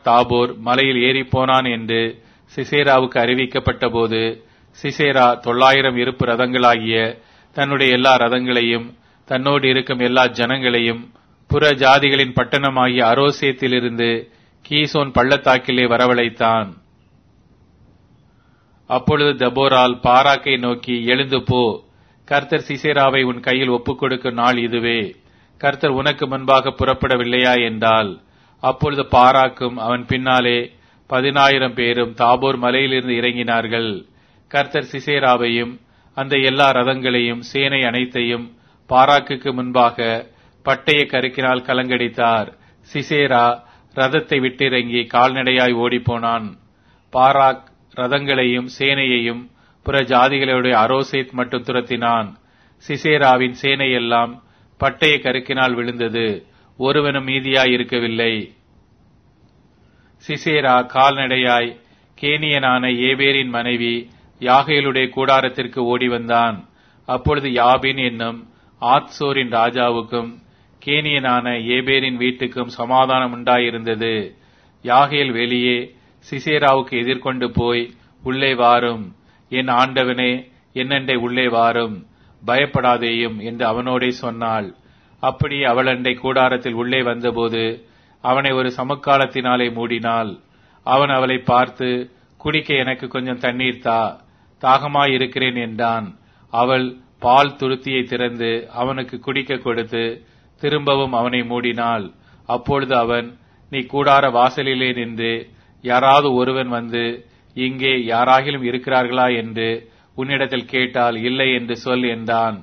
தாபோர் மலையில் ஏறிப் போனான் என்று சிசேராவுக்கு அறிவிக்கப்பட்டபோது சிசேரா தொள்ளாயிரம் இருப்பு ரதங்களாகிய தன்னுடைய எல்லா ரதங்களையும் தன்னோடு இருக்கும் எல்லா ஜனங்களையும் புற ஜாதிகளின் பட்டணமாகிய அரோசேத்திலிருந்து கீசோன் பள்ளத்தாக்கிலே வரவழைத்தான் அப்பொழுது தபோரால் பாராக்கை நோக்கி எழுந்து போ கர்த்தர் சிசேராவை உன் கையில் ஒப்புக் கொடுக்கும் நாள் இதுவே கர்த்தர் உனக்கு முன்பாக புறப்படவில்லையா என்றால் அப்பொழுது பாராக்கும் அவன் பின்னாலே பதினாயிரம் பேரும் தாபோர் மலையிலிருந்து இறங்கினார்கள் கர்த்தர் சிசேராவையும் அந்த எல்லா ரதங்களையும் சேனை அனைத்தையும் பாராக்குக்கு முன்பாக பட்டய கருக்கினால் கலங்கடித்தார் சிசேரா ரதத்தை விட்டிறங்கி கால்நடையாய் ஓடிப்போனான் பாராக் ரதங்களையும் சேனையையும் புற ஜாதிகளுடைய அரோசேத் மட்டும் துரத்தினான் சிசேராவின் சேனையெல்லாம் பட்டய கருக்கினால் விழுந்தது ஒருவனும் மீதியாய் இருக்கவில்லை சிசேரா கால்நடையாய் கேனியனான ஏபேரின் மனைவி யாகேலுடைய கூடாரத்திற்கு ஓடி வந்தான் அப்பொழுது யாபின் என்னும் ஆத்சோரின் ராஜாவுக்கும் கேனியனான ஏபேரின் வீட்டுக்கும் சமாதானம் உண்டாயிருந்தது யாகேல் வெளியே சிசேராவுக்கு எதிர்கொண்டு போய் உள்ளே வாரும் என் ஆண்டவனே என்னண்டை உள்ளே வாரும் பயப்படாதேயும் என்று அவனோடே சொன்னாள் அப்படி அவளண்டை கூடாரத்தில் உள்ளே வந்தபோது அவனை ஒரு சமக்காலத்தினாலே மூடினாள் அவன் அவளை பார்த்து குடிக்க எனக்கு கொஞ்சம் தண்ணீர் தா தாகமாயிருக்கிறேன் என்றான் அவள் பால் துருத்தியை திறந்து அவனுக்கு குடிக்க கொடுத்து திரும்பவும் அவனை மூடினாள் அப்பொழுது அவன் நீ கூடார வாசலிலே நின்று யாராவது ஒருவன் வந்து இங்கே யாராகிலும் இருக்கிறார்களா என்று உன்னிடத்தில் கேட்டால் இல்லை என்று சொல் என்றான்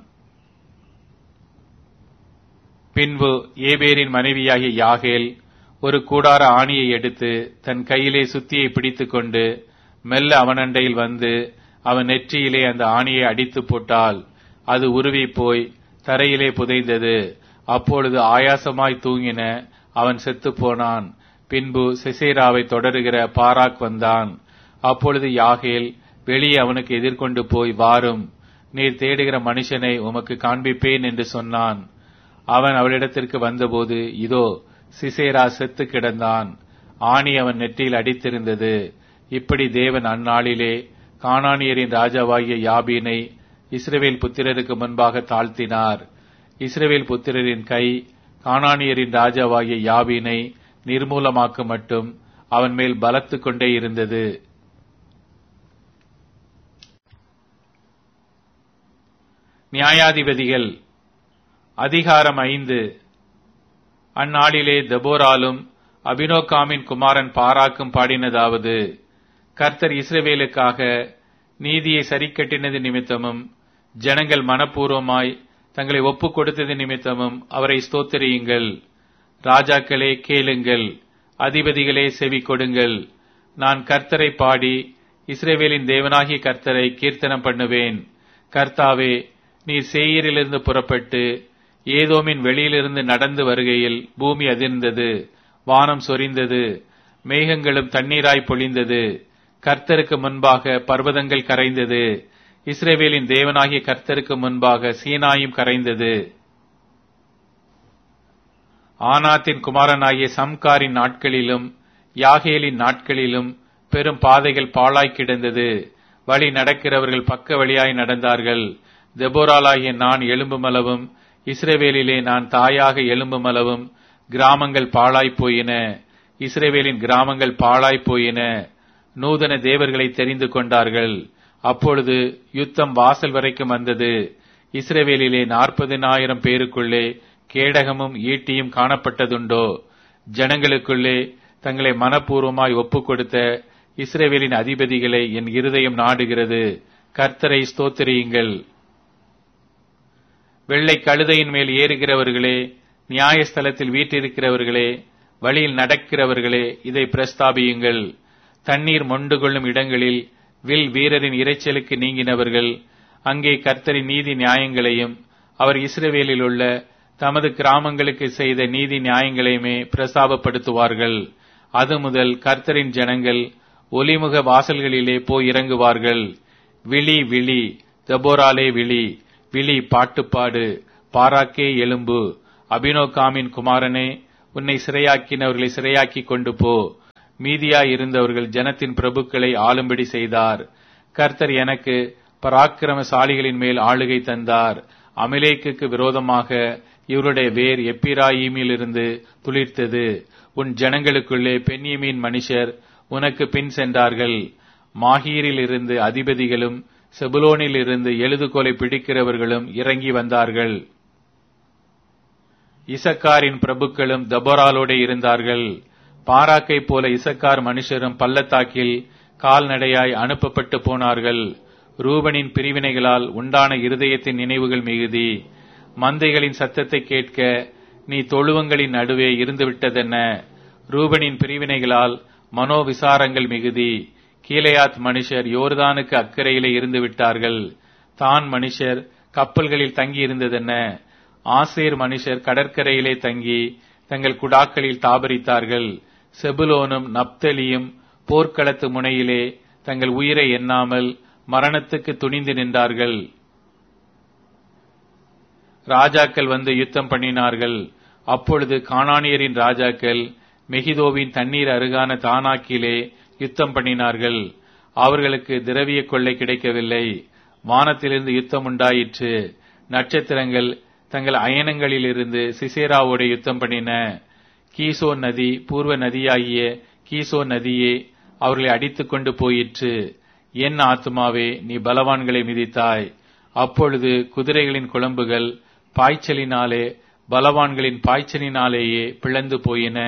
பின்பு ஏபேரின் மனைவியாகிய யாகேல் ஒரு கூடார ஆணியை எடுத்து தன் கையிலே சுத்தியை பிடித்துக்கொண்டு மெல்ல அவனண்டையில் வந்து அவன் நெற்றியிலே அந்த ஆணியை அடித்து போட்டால் அது உருவி போய் தரையிலே புதைந்தது அப்பொழுது ஆயாசமாய் தூங்கின அவன் செத்துப் போனான் பின்பு சிசேராவை தொடருகிற பாராக் வந்தான் அப்பொழுது யாகேல் வெளியே அவனுக்கு எதிர்கொண்டு போய் வாரும் நீர் தேடுகிற மனுஷனை உமக்கு காண்பிப்பேன் என்று சொன்னான் அவன் அவளிடத்திற்கு வந்தபோது இதோ சிசேரா செத்து கிடந்தான் ஆணி அவன் நெற்றியில் அடித்திருந்தது இப்படி தேவன் அந்நாளிலே கானானியரின் ராஜாவாகிய யாபீனை இஸ்ரவேல் புத்திரருக்கு முன்பாக தாழ்த்தினார் இஸ்ரவேல் புத்திரரின் கை கானானியரின் ராஜாவாகிய யாபீனை நிர்மூலமாக்க மட்டும் அவன் மேல் பலத்து கொண்டே இருந்தது நியாயாதிபதிகள் அதிகாரம் ஐந்து அந்நாளிலே தெபோராலும் அபினோகாமின் குமாரன் பாராக்கும் பாடினதாவது கர்த்தர் இஸ்ரவேலுக்காக நீதியை சரிக்கட்டினது நிமித்தமும் ஜனங்கள் மனப்பூர்வமாய் தங்களை ஒப்புக் கொடுத்தது நிமித்தமும் அவரை ஸ்தோத்திரியுங்கள் ராஜாக்களே கேளுங்கள் அதிபதிகளே செவி கொடுங்கள் நான் கர்த்தரை பாடி இஸ்ரேவேலின் தேவனாகிய கர்த்தரை கீர்த்தனம் பண்ணுவேன் கர்த்தாவே நீர் சேயரிலிருந்து புறப்பட்டு ஏதோமின் வெளியிலிருந்து நடந்து வருகையில் பூமி அதிர்ந்தது வானம் சொரிந்தது மேகங்களும் தண்ணீராய் பொழிந்தது கர்த்தருக்கு முன்பாக பர்வதங்கள் கரைந்தது இஸ்ரேவேலின் தேவனாகிய கர்த்தருக்கு முன்பாக சீனாயும் கரைந்தது ஆனாத்தின் குமாரனாகிய சம்காரின் நாட்களிலும் யாகேலின் நாட்களிலும் பெரும் பாதைகள் பாழாய் கிடந்தது வழி நடக்கிறவர்கள் பக்க வழியாய் நடந்தார்கள் தெபோராலாகிய நான் எலும்புமளவும் இஸ்ரேவேலிலே நான் தாயாக எலும்புமளவும் கிராமங்கள் பாழாய் போயின இஸ்ரேவேலின் கிராமங்கள் பாழாய் போயின நூதன தேவர்களை தெரிந்து கொண்டார்கள் அப்பொழுது யுத்தம் வாசல் வரைக்கும் வந்தது இஸ்ரேவேலிலே நாற்பதினாயிரம் பேருக்குள்ளே கேடகமும் ஈட்டியும் காணப்பட்டதுண்டோ ஜனங்களுக்குள்ளே தங்களை மனப்பூர்வமாய் ஒப்புக் கொடுத்த இஸ்ரேவேலின் அதிபதிகளை என் இருதயம் நாடுகிறது கர்த்தரை ஸ்தோத்திரியுங்கள் வெள்ளை கழுதையின் மேல் ஏறுகிறவர்களே நியாயஸ்தலத்தில் வீற்றிருக்கிறவர்களே வழியில் நடக்கிறவர்களே இதை பிரஸ்தாபியுங்கள் தண்ணீர் மொண்டு கொள்ளும் இடங்களில் வில் வீரரின் இரைச்சலுக்கு நீங்கினவர்கள் அங்கே கர்த்தரின் நீதி நியாயங்களையும் அவர் இஸ்ரவேலில் உள்ள தமது கிராமங்களுக்கு செய்த நீதி நியாயங்களையுமே பிரஸ்தாபப்படுத்துவார்கள் அது முதல் கர்த்தரின் ஜனங்கள் ஒலிமுக வாசல்களிலே போய் இறங்குவார்கள் விழி விழி தபோராலே விழி விழி பாட்டுப்பாடு பாராக்கே எலும்பு அபினோகாமின் குமாரனே உன்னை சிறையாக்கினவர்களை சிறையாக்கி கொண்டு போ மீதியாய் இருந்தவர்கள் ஜனத்தின் பிரபுக்களை ஆளும்படி செய்தார் கர்த்தர் எனக்கு பராக்கிரமசாலிகளின் மேல் ஆளுகை தந்தார் அமிலேக்குக்கு விரோதமாக இவருடைய வேர் எப்பிராயீமிலிருந்து துளிர்த்தது உன் ஜனங்களுக்குள்ளே பெண்யமீன் மனுஷர் உனக்கு பின் சென்றார்கள் மாஹீரில் இருந்து அதிபதிகளும் செபுலோனில் இருந்து எழுதுகோலை பிடிக்கிறவர்களும் இறங்கி வந்தார்கள் இசக்காரின் பிரபுக்களும் தபோராலோட இருந்தார்கள் பாராக்கை போல இசக்கார் மனுஷரும் பள்ளத்தாக்கில் கால்நடையாய் அனுப்பப்பட்டு போனார்கள் ரூபனின் பிரிவினைகளால் உண்டான இருதயத்தின் நினைவுகள் மிகுதி மந்தைகளின் சத்தத்தை கேட்க நீ தொழுவங்களின் நடுவே இருந்துவிட்டதென்ன ரூபனின் பிரிவினைகளால் மனோவிசாரங்கள் மிகுதி கீழையாத் மனுஷர் யோர்தானுக்கு அக்கறையிலே இருந்து விட்டார்கள் தான் மனுஷர் கப்பல்களில் தங்கி இருந்ததென்ன ஆசேர் மனுஷர் கடற்கரையிலே தங்கி தங்கள் குடாக்களில் தாபரித்தார்கள் செபுலோனும் நப்தலியும் போர்க்களத்து முனையிலே தங்கள் உயிரை எண்ணாமல் மரணத்துக்கு துணிந்து நின்றார்கள் ராஜாக்கள் வந்து யுத்தம் பண்ணினார்கள் அப்பொழுது கானானியரின் ராஜாக்கள் மெகிதோவின் தண்ணீர் அருகான தானாக்கிலே யுத்தம் பண்ணினார்கள் அவர்களுக்கு திரவிய கொள்ளை கிடைக்கவில்லை வானத்திலிருந்து யுத்தம் உண்டாயிற்று நட்சத்திரங்கள் தங்கள் அயனங்களிலிருந்து சிசேராவோடு யுத்தம் பண்ணின கீசோ நதி பூர்வ நதியாகிய கீசோ நதியே அவர்களை அடித்துக் கொண்டு போயிற்று என் ஆத்மாவே நீ பலவான்களை மிதித்தாய் அப்பொழுது குதிரைகளின் குழம்புகள் பாய்ச்சலினாலே பலவான்களின் பாய்ச்சலினாலேயே பிளந்து போயின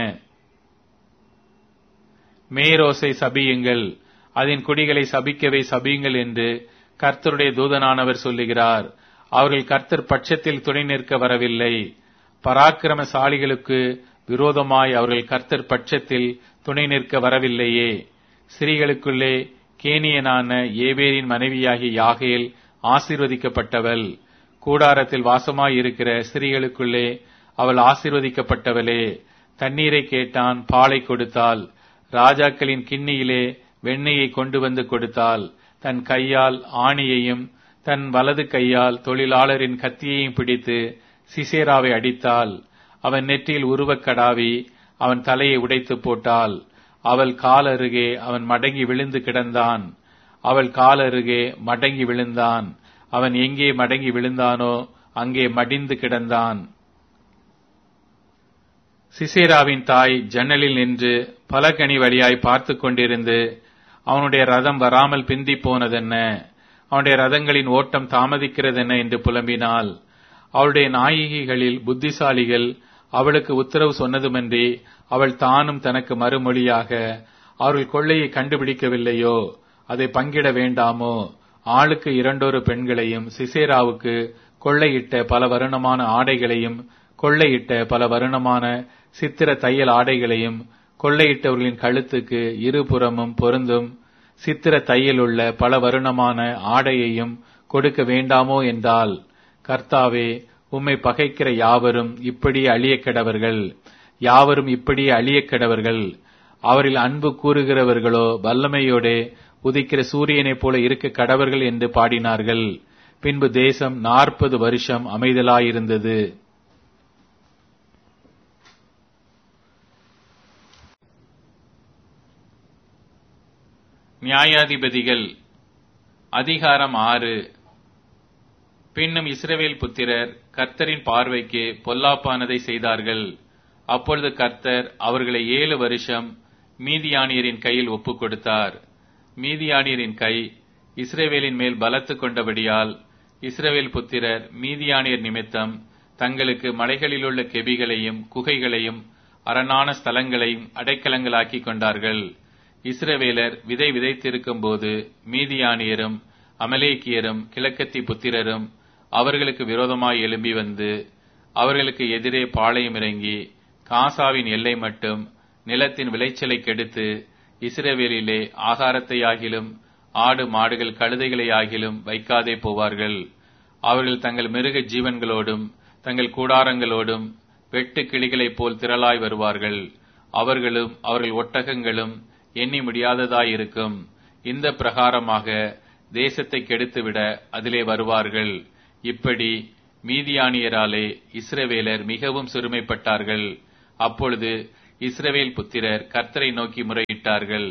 மேரோசை சபியுங்கள் அதன் குடிகளை சபிக்கவே சபியுங்கள் என்று கர்த்தருடைய தூதனானவர் சொல்லுகிறார் அவர்கள் கர்த்தர் பட்சத்தில் துணை நிற்க வரவில்லை பராக்கிரமசாலிகளுக்கு விரோதமாய் அவர்கள் கர்த்தர் பட்சத்தில் துணை நிற்க வரவில்லையே ஸ்திரீகளுக்குள்ளே கேனியனான ஏபேரின் மனைவியாகிய யாகேல் ஆசீர்வதிக்கப்பட்டவள் கூடாரத்தில் வாசமாய் இருக்கிற ஸ்திரீகளுக்குள்ளே அவள் ஆசீர்வதிக்கப்பட்டவளே தண்ணீரை கேட்டான் பாலை கொடுத்தாள் ராஜாக்களின் கிண்ணியிலே வெண்ணெயை கொண்டு வந்து கொடுத்தாள் தன் கையால் ஆணியையும் தன் வலது கையால் தொழிலாளரின் கத்தியையும் பிடித்து சிசேராவை அடித்தாள் அவன் நெற்றியில் உருவக் கடாவி அவன் தலையை உடைத்து போட்டாள் அவள் கால் அருகே அவன் மடங்கி விழுந்து கிடந்தான் அவள் கால் அருகே மடங்கி விழுந்தான் அவன் எங்கே மடங்கி விழுந்தானோ அங்கே மடிந்து கிடந்தான் சிசேராவின் தாய் ஜன்னலில் நின்று பலகனி வழியாய் பார்த்து கொண்டிருந்து அவனுடைய ரதம் வராமல் பிந்தி போனதென்ன அவனுடைய ரதங்களின் ஓட்டம் தாமதிக்கிறதென்ன என்று புலம்பினாள் அவளுடைய நாயகிகளில் புத்திசாலிகள் அவளுக்கு உத்தரவு சொன்னதுமன்றி அவள் தானும் தனக்கு மறுமொழியாக அவர்கள் கொள்ளையை கண்டுபிடிக்கவில்லையோ அதை பங்கிட வேண்டாமோ ஆளுக்கு இரண்டொரு பெண்களையும் சிசேராவுக்கு கொள்ளையிட்ட பல வருணமான ஆடைகளையும் கொள்ளையிட்ட பல வருணமான சித்திர தையல் ஆடைகளையும் கொள்ளையிட்டவர்களின் கழுத்துக்கு இருபுறமும் பொருந்தும் சித்திர தையல் உள்ள பல வருணமான ஆடையையும் கொடுக்க வேண்டாமோ என்றால் கர்த்தாவே உம்மை பகைக்கிற யாவரும் இப்படி அழியக்கெடவர்கள் யாவரும் இப்படி அழியக்கெடவர்கள் அவரில் அன்பு கூறுகிறவர்களோ வல்லமையோடே உதிக்கிற சூரியனைப் போல இருக்க கடவர்கள் என்று பாடினார்கள் பின்பு தேசம் நாற்பது வருஷம் அமைதலாயிருந்தது நியாயாதிபதிகள் அதிகாரம் ஆறு பின்னும் இஸ்ரவேல் புத்திரர் கர்த்தரின் பார்வைக்கு பொல்லாப்பானதை செய்தார்கள் அப்பொழுது கர்த்தர் அவர்களை ஏழு வருஷம் மீதியானியரின் கையில் ஒப்புக் கொடுத்தார் மீதியானியரின் கை இஸ்ரேவேலின் மேல் பலத்து கொண்டபடியால் இஸ்ரவேல் புத்திரர் மீதியானியர் நிமித்தம் தங்களுக்கு மலைகளிலுள்ள கெபிகளையும் குகைகளையும் அரணான ஸ்தலங்களையும் அடைக்கலங்களாக்கிக் கொண்டார்கள் இஸ்ரவேலர் விதை விதைத்திருக்கும் போது மீதியானியரும் அமலேக்கியரும் கிழக்கத்தி புத்திரரும் அவர்களுக்கு விரோதமாய் எழும்பி வந்து அவர்களுக்கு எதிரே பாளையம் இறங்கி காசாவின் எல்லை மட்டும் நிலத்தின் விளைச்சலை கெடுத்து இஸ்ரவேலிலே ஆகாரத்தையாகிலும் ஆடு மாடுகள் கழுதைகளையாகிலும் வைக்காதே போவார்கள் அவர்கள் தங்கள் மிருக ஜீவன்களோடும் தங்கள் கூடாரங்களோடும் வெட்டு கிளிகளைப் போல் திரளாய் வருவார்கள் அவர்களும் அவர்கள் ஒட்டகங்களும் எண்ணி முடியாததாயிருக்கும் இந்த பிரகாரமாக தேசத்தை கெடுத்துவிட அதிலே வருவார்கள் இப்படி மீதியானியராலே இஸ்ரவேலர் மிகவும் சிறுமைப்பட்டார்கள் அப்பொழுது இஸ்ரவேல் புத்திரர் கர்த்தரை நோக்கி முறையிட்டார்கள்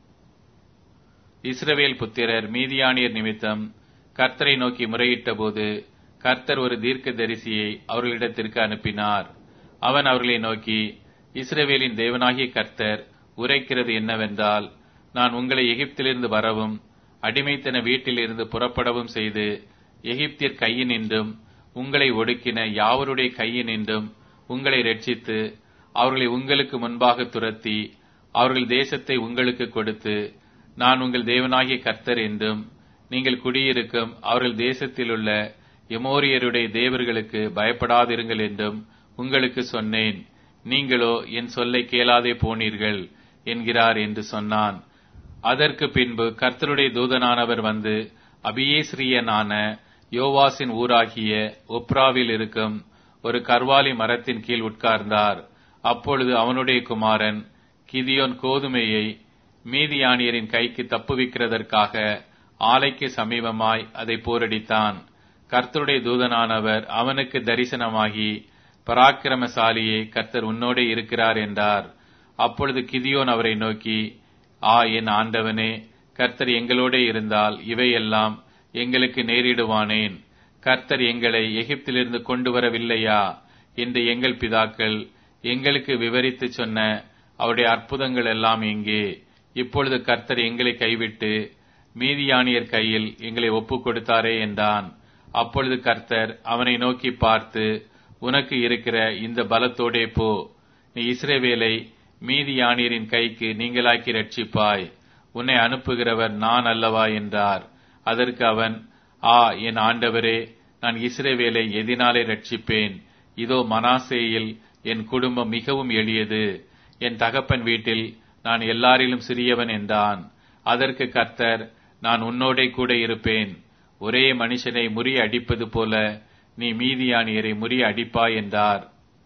இஸ்ரவேல் புத்திரர் மீதியானியர் நிமித்தம் கர்த்தரை நோக்கி முறையிட்டபோது கர்த்தர் ஒரு தீர்க்க தரிசியை அவர்களிடத்திற்கு அனுப்பினார் அவன் அவர்களை நோக்கி இஸ்ரவேலின் தேவனாகிய கர்த்தர் உரைக்கிறது என்னவென்றால் நான் உங்களை எகிப்திலிருந்து வரவும் அடிமைத்தன வீட்டிலிருந்து புறப்படவும் செய்து எகிப்தியர் கையினின்றும் உங்களை ஒடுக்கின யாவருடைய கையினின்றும் உங்களை ரட்சித்து அவர்களை உங்களுக்கு முன்பாக துரத்தி அவர்கள் தேசத்தை உங்களுக்கு கொடுத்து நான் உங்கள் தேவனாகிய கர்த்தர் என்றும் நீங்கள் குடியிருக்கும் அவர்கள் தேசத்திலுள்ள எமோரியருடைய தேவர்களுக்கு பயப்படாதிருங்கள் என்றும் உங்களுக்கு சொன்னேன் நீங்களோ என் சொல்லை கேளாதே போனீர்கள் என்கிறார் என்று சொன்னான் அதற்கு பின்பு கர்த்தருடைய தூதனானவர் வந்து அபியேஸ்ரியனான யோவாசின் ஊராகிய ஒப்ராவில் இருக்கும் ஒரு கர்வாலி மரத்தின் கீழ் உட்கார்ந்தார் அப்பொழுது அவனுடைய குமாரன் கிதியோன் கோதுமையை மீதியானியரின் கைக்கு தப்புவிக்கிறதற்காக ஆலைக்கு சமீபமாய் அதை போரடித்தான் கர்த்தருடைய தூதனானவர் அவனுக்கு தரிசனமாகி பராக்கிரமசாலியே கர்த்தர் உன்னோடே இருக்கிறார் என்றார் அப்பொழுது கிதியோன் அவரை நோக்கி ஆ என் ஆண்டவனே கர்த்தர் எங்களோடே இருந்தால் இவையெல்லாம் எங்களுக்கு நேரிடுவானேன் கர்த்தர் எங்களை எகிப்திலிருந்து கொண்டு வரவில்லையா என்று எங்கள் பிதாக்கள் எங்களுக்கு விவரித்து சொன்ன அவருடைய அற்புதங்கள் எல்லாம் எங்கே இப்பொழுது கர்த்தர் எங்களை கைவிட்டு மீதியானியர் கையில் எங்களை ஒப்புக் கொடுத்தாரே என்றான் அப்பொழுது கர்த்தர் அவனை நோக்கி பார்த்து உனக்கு இருக்கிற இந்த பலத்தோடே போ நீ இஸ்ரேவேலை மீதியானியரின் கைக்கு நீங்களாக்கி ரட்சிப்பாய் உன்னை அனுப்புகிறவர் நான் அல்லவா என்றார் அதற்கு அவன் ஆ என் ஆண்டவரே நான் இஸ்ரேவேலை எதினாலே ரட்சிப்பேன் இதோ மனாசேயில் என் குடும்பம் மிகவும் எளியது என் தகப்பன் வீட்டில் நான் எல்லாரிலும் சிறியவன் என்றான் அதற்கு கர்த்தர் நான் உன்னோடே கூட இருப்பேன் ஒரே மனுஷனை முறிய அடிப்பது போல நீ மீதியானியரை முறிய அடிப்பாய் என்றார்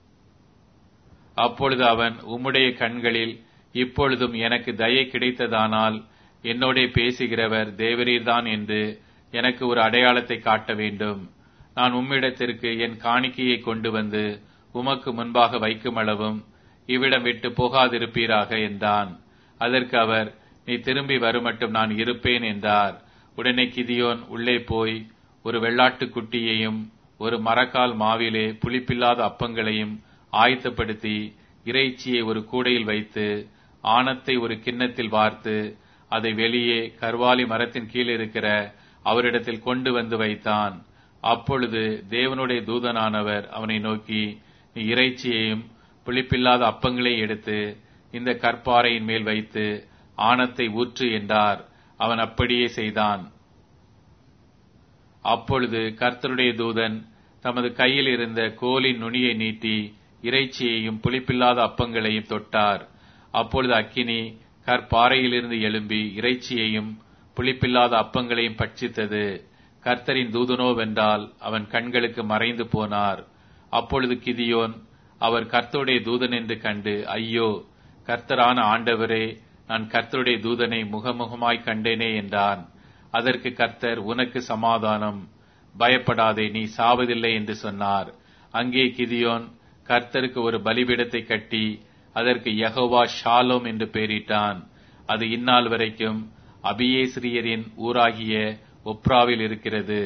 அப்பொழுது அவன் உம்முடைய கண்களில் இப்பொழுதும் எனக்கு தயை கிடைத்ததானால் என்னோடே பேசுகிறவர் தேவரீர்தான் என்று எனக்கு ஒரு அடையாளத்தை காட்ட வேண்டும் நான் உம்மிடத்திற்கு என் காணிக்கையை கொண்டு வந்து உமக்கு முன்பாக வைக்கும் அளவும் இவ்விடம் விட்டு போகாதிருப்பீராக என்றான் அதற்கு அவர் நீ திரும்பி வருமட்டும் நான் இருப்பேன் என்றார் உடனே கிதியோன் உள்ளே போய் ஒரு வெள்ளாட்டுக் குட்டியையும் ஒரு மரக்கால் மாவிலே புளிப்பில்லாத அப்பங்களையும் ஆயத்தப்படுத்தி இறைச்சியை ஒரு கூடையில் வைத்து ஆணத்தை ஒரு கிண்ணத்தில் வார்த்து அதை வெளியே கர்வாலி மரத்தின் கீழ் இருக்கிற அவரிடத்தில் கொண்டு வந்து வைத்தான் அப்பொழுது தேவனுடைய தூதனானவர் அவனை நோக்கி நீ இறைச்சியையும் புளிப்பில்லாத அப்பங்களையும் எடுத்து இந்த கற்பாறையின் மேல் வைத்து ஆணத்தை ஊற்று என்றார் அவன் அப்படியே செய்தான் அப்பொழுது கர்த்தருடைய தூதன் தமது கையில் இருந்த கோலின் நுனியை நீட்டி இறைச்சியையும் புளிப்பில்லாத அப்பங்களையும் தொட்டார் அப்பொழுது அக்கினி கற்பாறையிலிருந்து எழும்பி இறைச்சியையும் புளிப்பில்லாத அப்பங்களையும் பட்சித்தது கர்த்தரின் தூதனோவென்றால் அவன் கண்களுக்கு மறைந்து போனார் அப்பொழுது கிதியோன் அவர் கர்த்தருடைய தூதன் என்று கண்டு ஐயோ கர்த்தரான ஆண்டவரே நான் கர்த்தருடைய தூதனை முகமுகமாய் கண்டேனே என்றான் அதற்கு கர்த்தர் உனக்கு சமாதானம் பயப்படாதே நீ சாவதில்லை என்று சொன்னார் அங்கே கிதியோன் கர்த்தருக்கு ஒரு பலிபீடத்தை கட்டி அதற்கு யகோவா ஷாலோம் என்று பெயரிட்டான் அது இந்நாள் வரைக்கும் அபியேஸ்ரியரின் ஊராகிய ஒப்ராவில் இருக்கிறது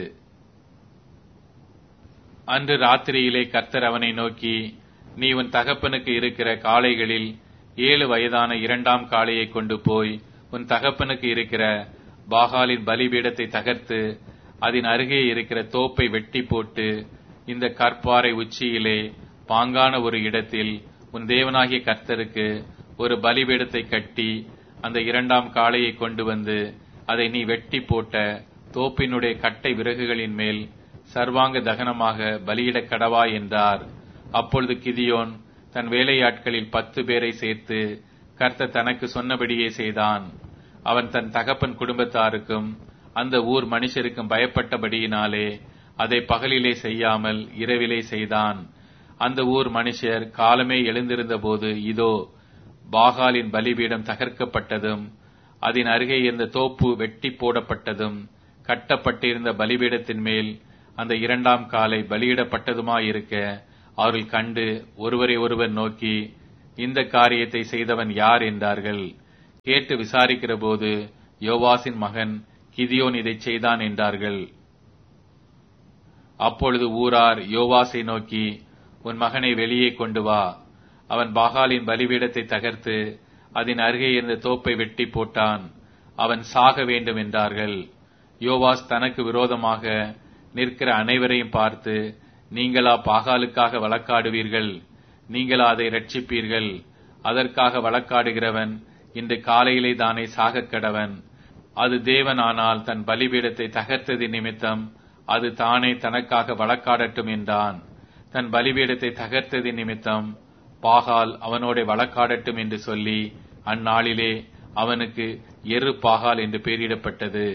அன்று ராத்திரியிலே கர்த்தர் அவனை நோக்கி நீ உன் தகப்பனுக்கு இருக்கிற காளைகளில் ஏழு வயதான இரண்டாம் காளையை கொண்டு போய் உன் தகப்பனுக்கு இருக்கிற பாகாலின் பலிபீடத்தை தகர்த்து அதன் அருகே இருக்கிற தோப்பை வெட்டி போட்டு இந்த கற்பாறை உச்சியிலே பாங்கான ஒரு இடத்தில் உன் தேவனாகிய கர்த்தருக்கு ஒரு பலிபீடத்தை கட்டி அந்த இரண்டாம் காளையை கொண்டு வந்து அதை நீ வெட்டி போட்ட தோப்பினுடைய கட்டை விறகுகளின் மேல் சர்வாங்க தகனமாக பலியிடக் கடவா என்றார் அப்பொழுது கிதியோன் தன் வேலையாட்களில் பத்து பேரை சேர்த்து கர்த்தர் தனக்கு சொன்னபடியே செய்தான் அவன் தன் தகப்பன் குடும்பத்தாருக்கும் அந்த ஊர் மனுஷருக்கும் பயப்பட்டபடியினாலே அதை பகலிலே செய்யாமல் இரவிலே செய்தான் அந்த ஊர் மனுஷர் காலமே எழுந்திருந்த போது இதோ பாகாலின் பலிபீடம் தகர்க்கப்பட்டதும் அதன் அருகே இருந்த தோப்பு வெட்டி போடப்பட்டதும் கட்டப்பட்டிருந்த பலிபீடத்தின் மேல் அந்த இரண்டாம் காலை பலியிடப்பட்டதுமாயிருக்க அவர்கள் கண்டு ஒருவரை ஒருவர் நோக்கி இந்த காரியத்தை செய்தவன் யார் என்றார்கள் கேட்டு விசாரிக்கிற போது யோவாசின் மகன் கிதியோன் இதைச் செய்தான் என்றார்கள் அப்பொழுது ஊரார் யோவாசை நோக்கி உன் மகனை வெளியே கொண்டு வா அவன் பாகாலின் பலிபீடத்தை தகர்த்து அதன் அருகே இருந்த தோப்பை வெட்டி போட்டான் அவன் சாக வேண்டும் என்றார்கள் யோவாஸ் தனக்கு விரோதமாக நிற்கிற அனைவரையும் பார்த்து நீங்களா பாகாலுக்காக வழக்காடுவீர்கள் நீங்களா அதை ரட்சிப்பீர்கள் அதற்காக வழக்காடுகிறவன் இன்று காலையிலே தானே சாகக் கடவன் அது தேவனானால் தன் பலிபீடத்தை தகர்த்தது நிமித்தம் அது தானே தனக்காக வழக்காடட்டும் என்றான் தன் பலிபீடத்தை தகர்த்தது நிமித்தம் பாகால் அவனோட வழக்காடட்டும் என்று சொல்லி அந்நாளிலே அவனுக்கு எரு பாகால் என்று பெயரிடப்பட்டது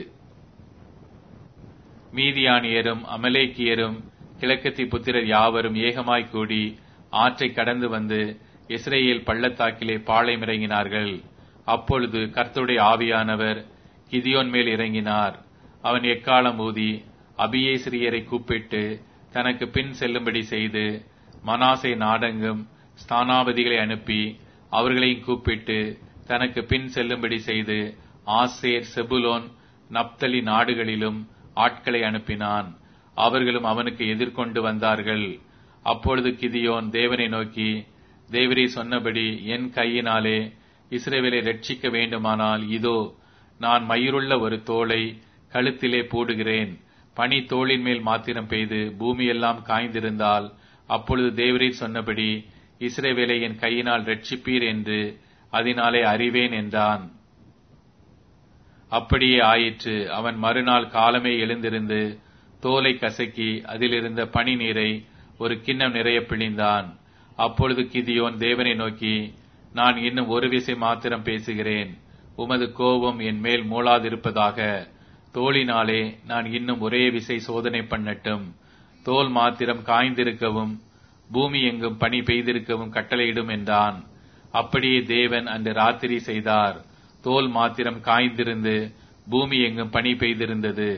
மீதியானியரும் அமலேக்கியரும் கிழக்கத்தி புத்திரர் யாவரும் ஏகமாய் கூடி ஆற்றை கடந்து வந்து இஸ்ரேல் பள்ளத்தாக்கிலே பாளையமிறங்கினார்கள் அப்பொழுது கர்த்தருடைய ஆவியானவர் கிதியோன் மேல் இறங்கினார் அவன் எக்காலம் ஊதி அபியேசிரியரை கூப்பிட்டு தனக்கு பின் செல்லும்படி செய்து மனாசை நாடெங்கும் ஸ்தானாபதிகளை அனுப்பி அவர்களையும் கூப்பிட்டு தனக்கு பின் செல்லும்படி செய்து ஆசேர் செபுலோன் நப்தலி நாடுகளிலும் ஆட்களை அனுப்பினான் அவர்களும் அவனுக்கு எதிர்கொண்டு வந்தார்கள் அப்பொழுது கிதியோன் தேவனை நோக்கி தேவரே சொன்னபடி என் கையினாலே இஸ்ரேவேலை ரட்சிக்க வேண்டுமானால் இதோ நான் மயிருள்ள ஒரு தோலை கழுத்திலே போடுகிறேன் பனி தோளின் மேல் மாத்திரம் பெய்து பூமியெல்லாம் காய்ந்திருந்தால் அப்பொழுது தேவரீர் சொன்னபடி இஸ்ரேவேலை என் கையினால் ரட்சிப்பீர் என்று அதனாலே அறிவேன் என்றான் அப்படியே ஆயிற்று அவன் மறுநாள் காலமே எழுந்திருந்து தோலை கசக்கி அதிலிருந்த பனி நீரை ஒரு கிண்ணம் நிறைய பிழிந்தான் அப்பொழுது கிதியோன் தேவனை நோக்கி நான் இன்னும் ஒரு விசை மாத்திரம் பேசுகிறேன் உமது கோபம் என் மேல் மூளாதிருப்பதாக தோளினாலே நான் இன்னும் ஒரே விசை சோதனை பண்ணட்டும் தோல் மாத்திரம் காய்ந்திருக்கவும் பூமி எங்கும் பனி பெய்திருக்கவும் கட்டளையிடும் என்றான் அப்படியே தேவன் அன்று ராத்திரி செய்தார் தோல் மாத்திரம் காய்ந்திருந்து பூமி எங்கும் பனி பெய்திருந்தது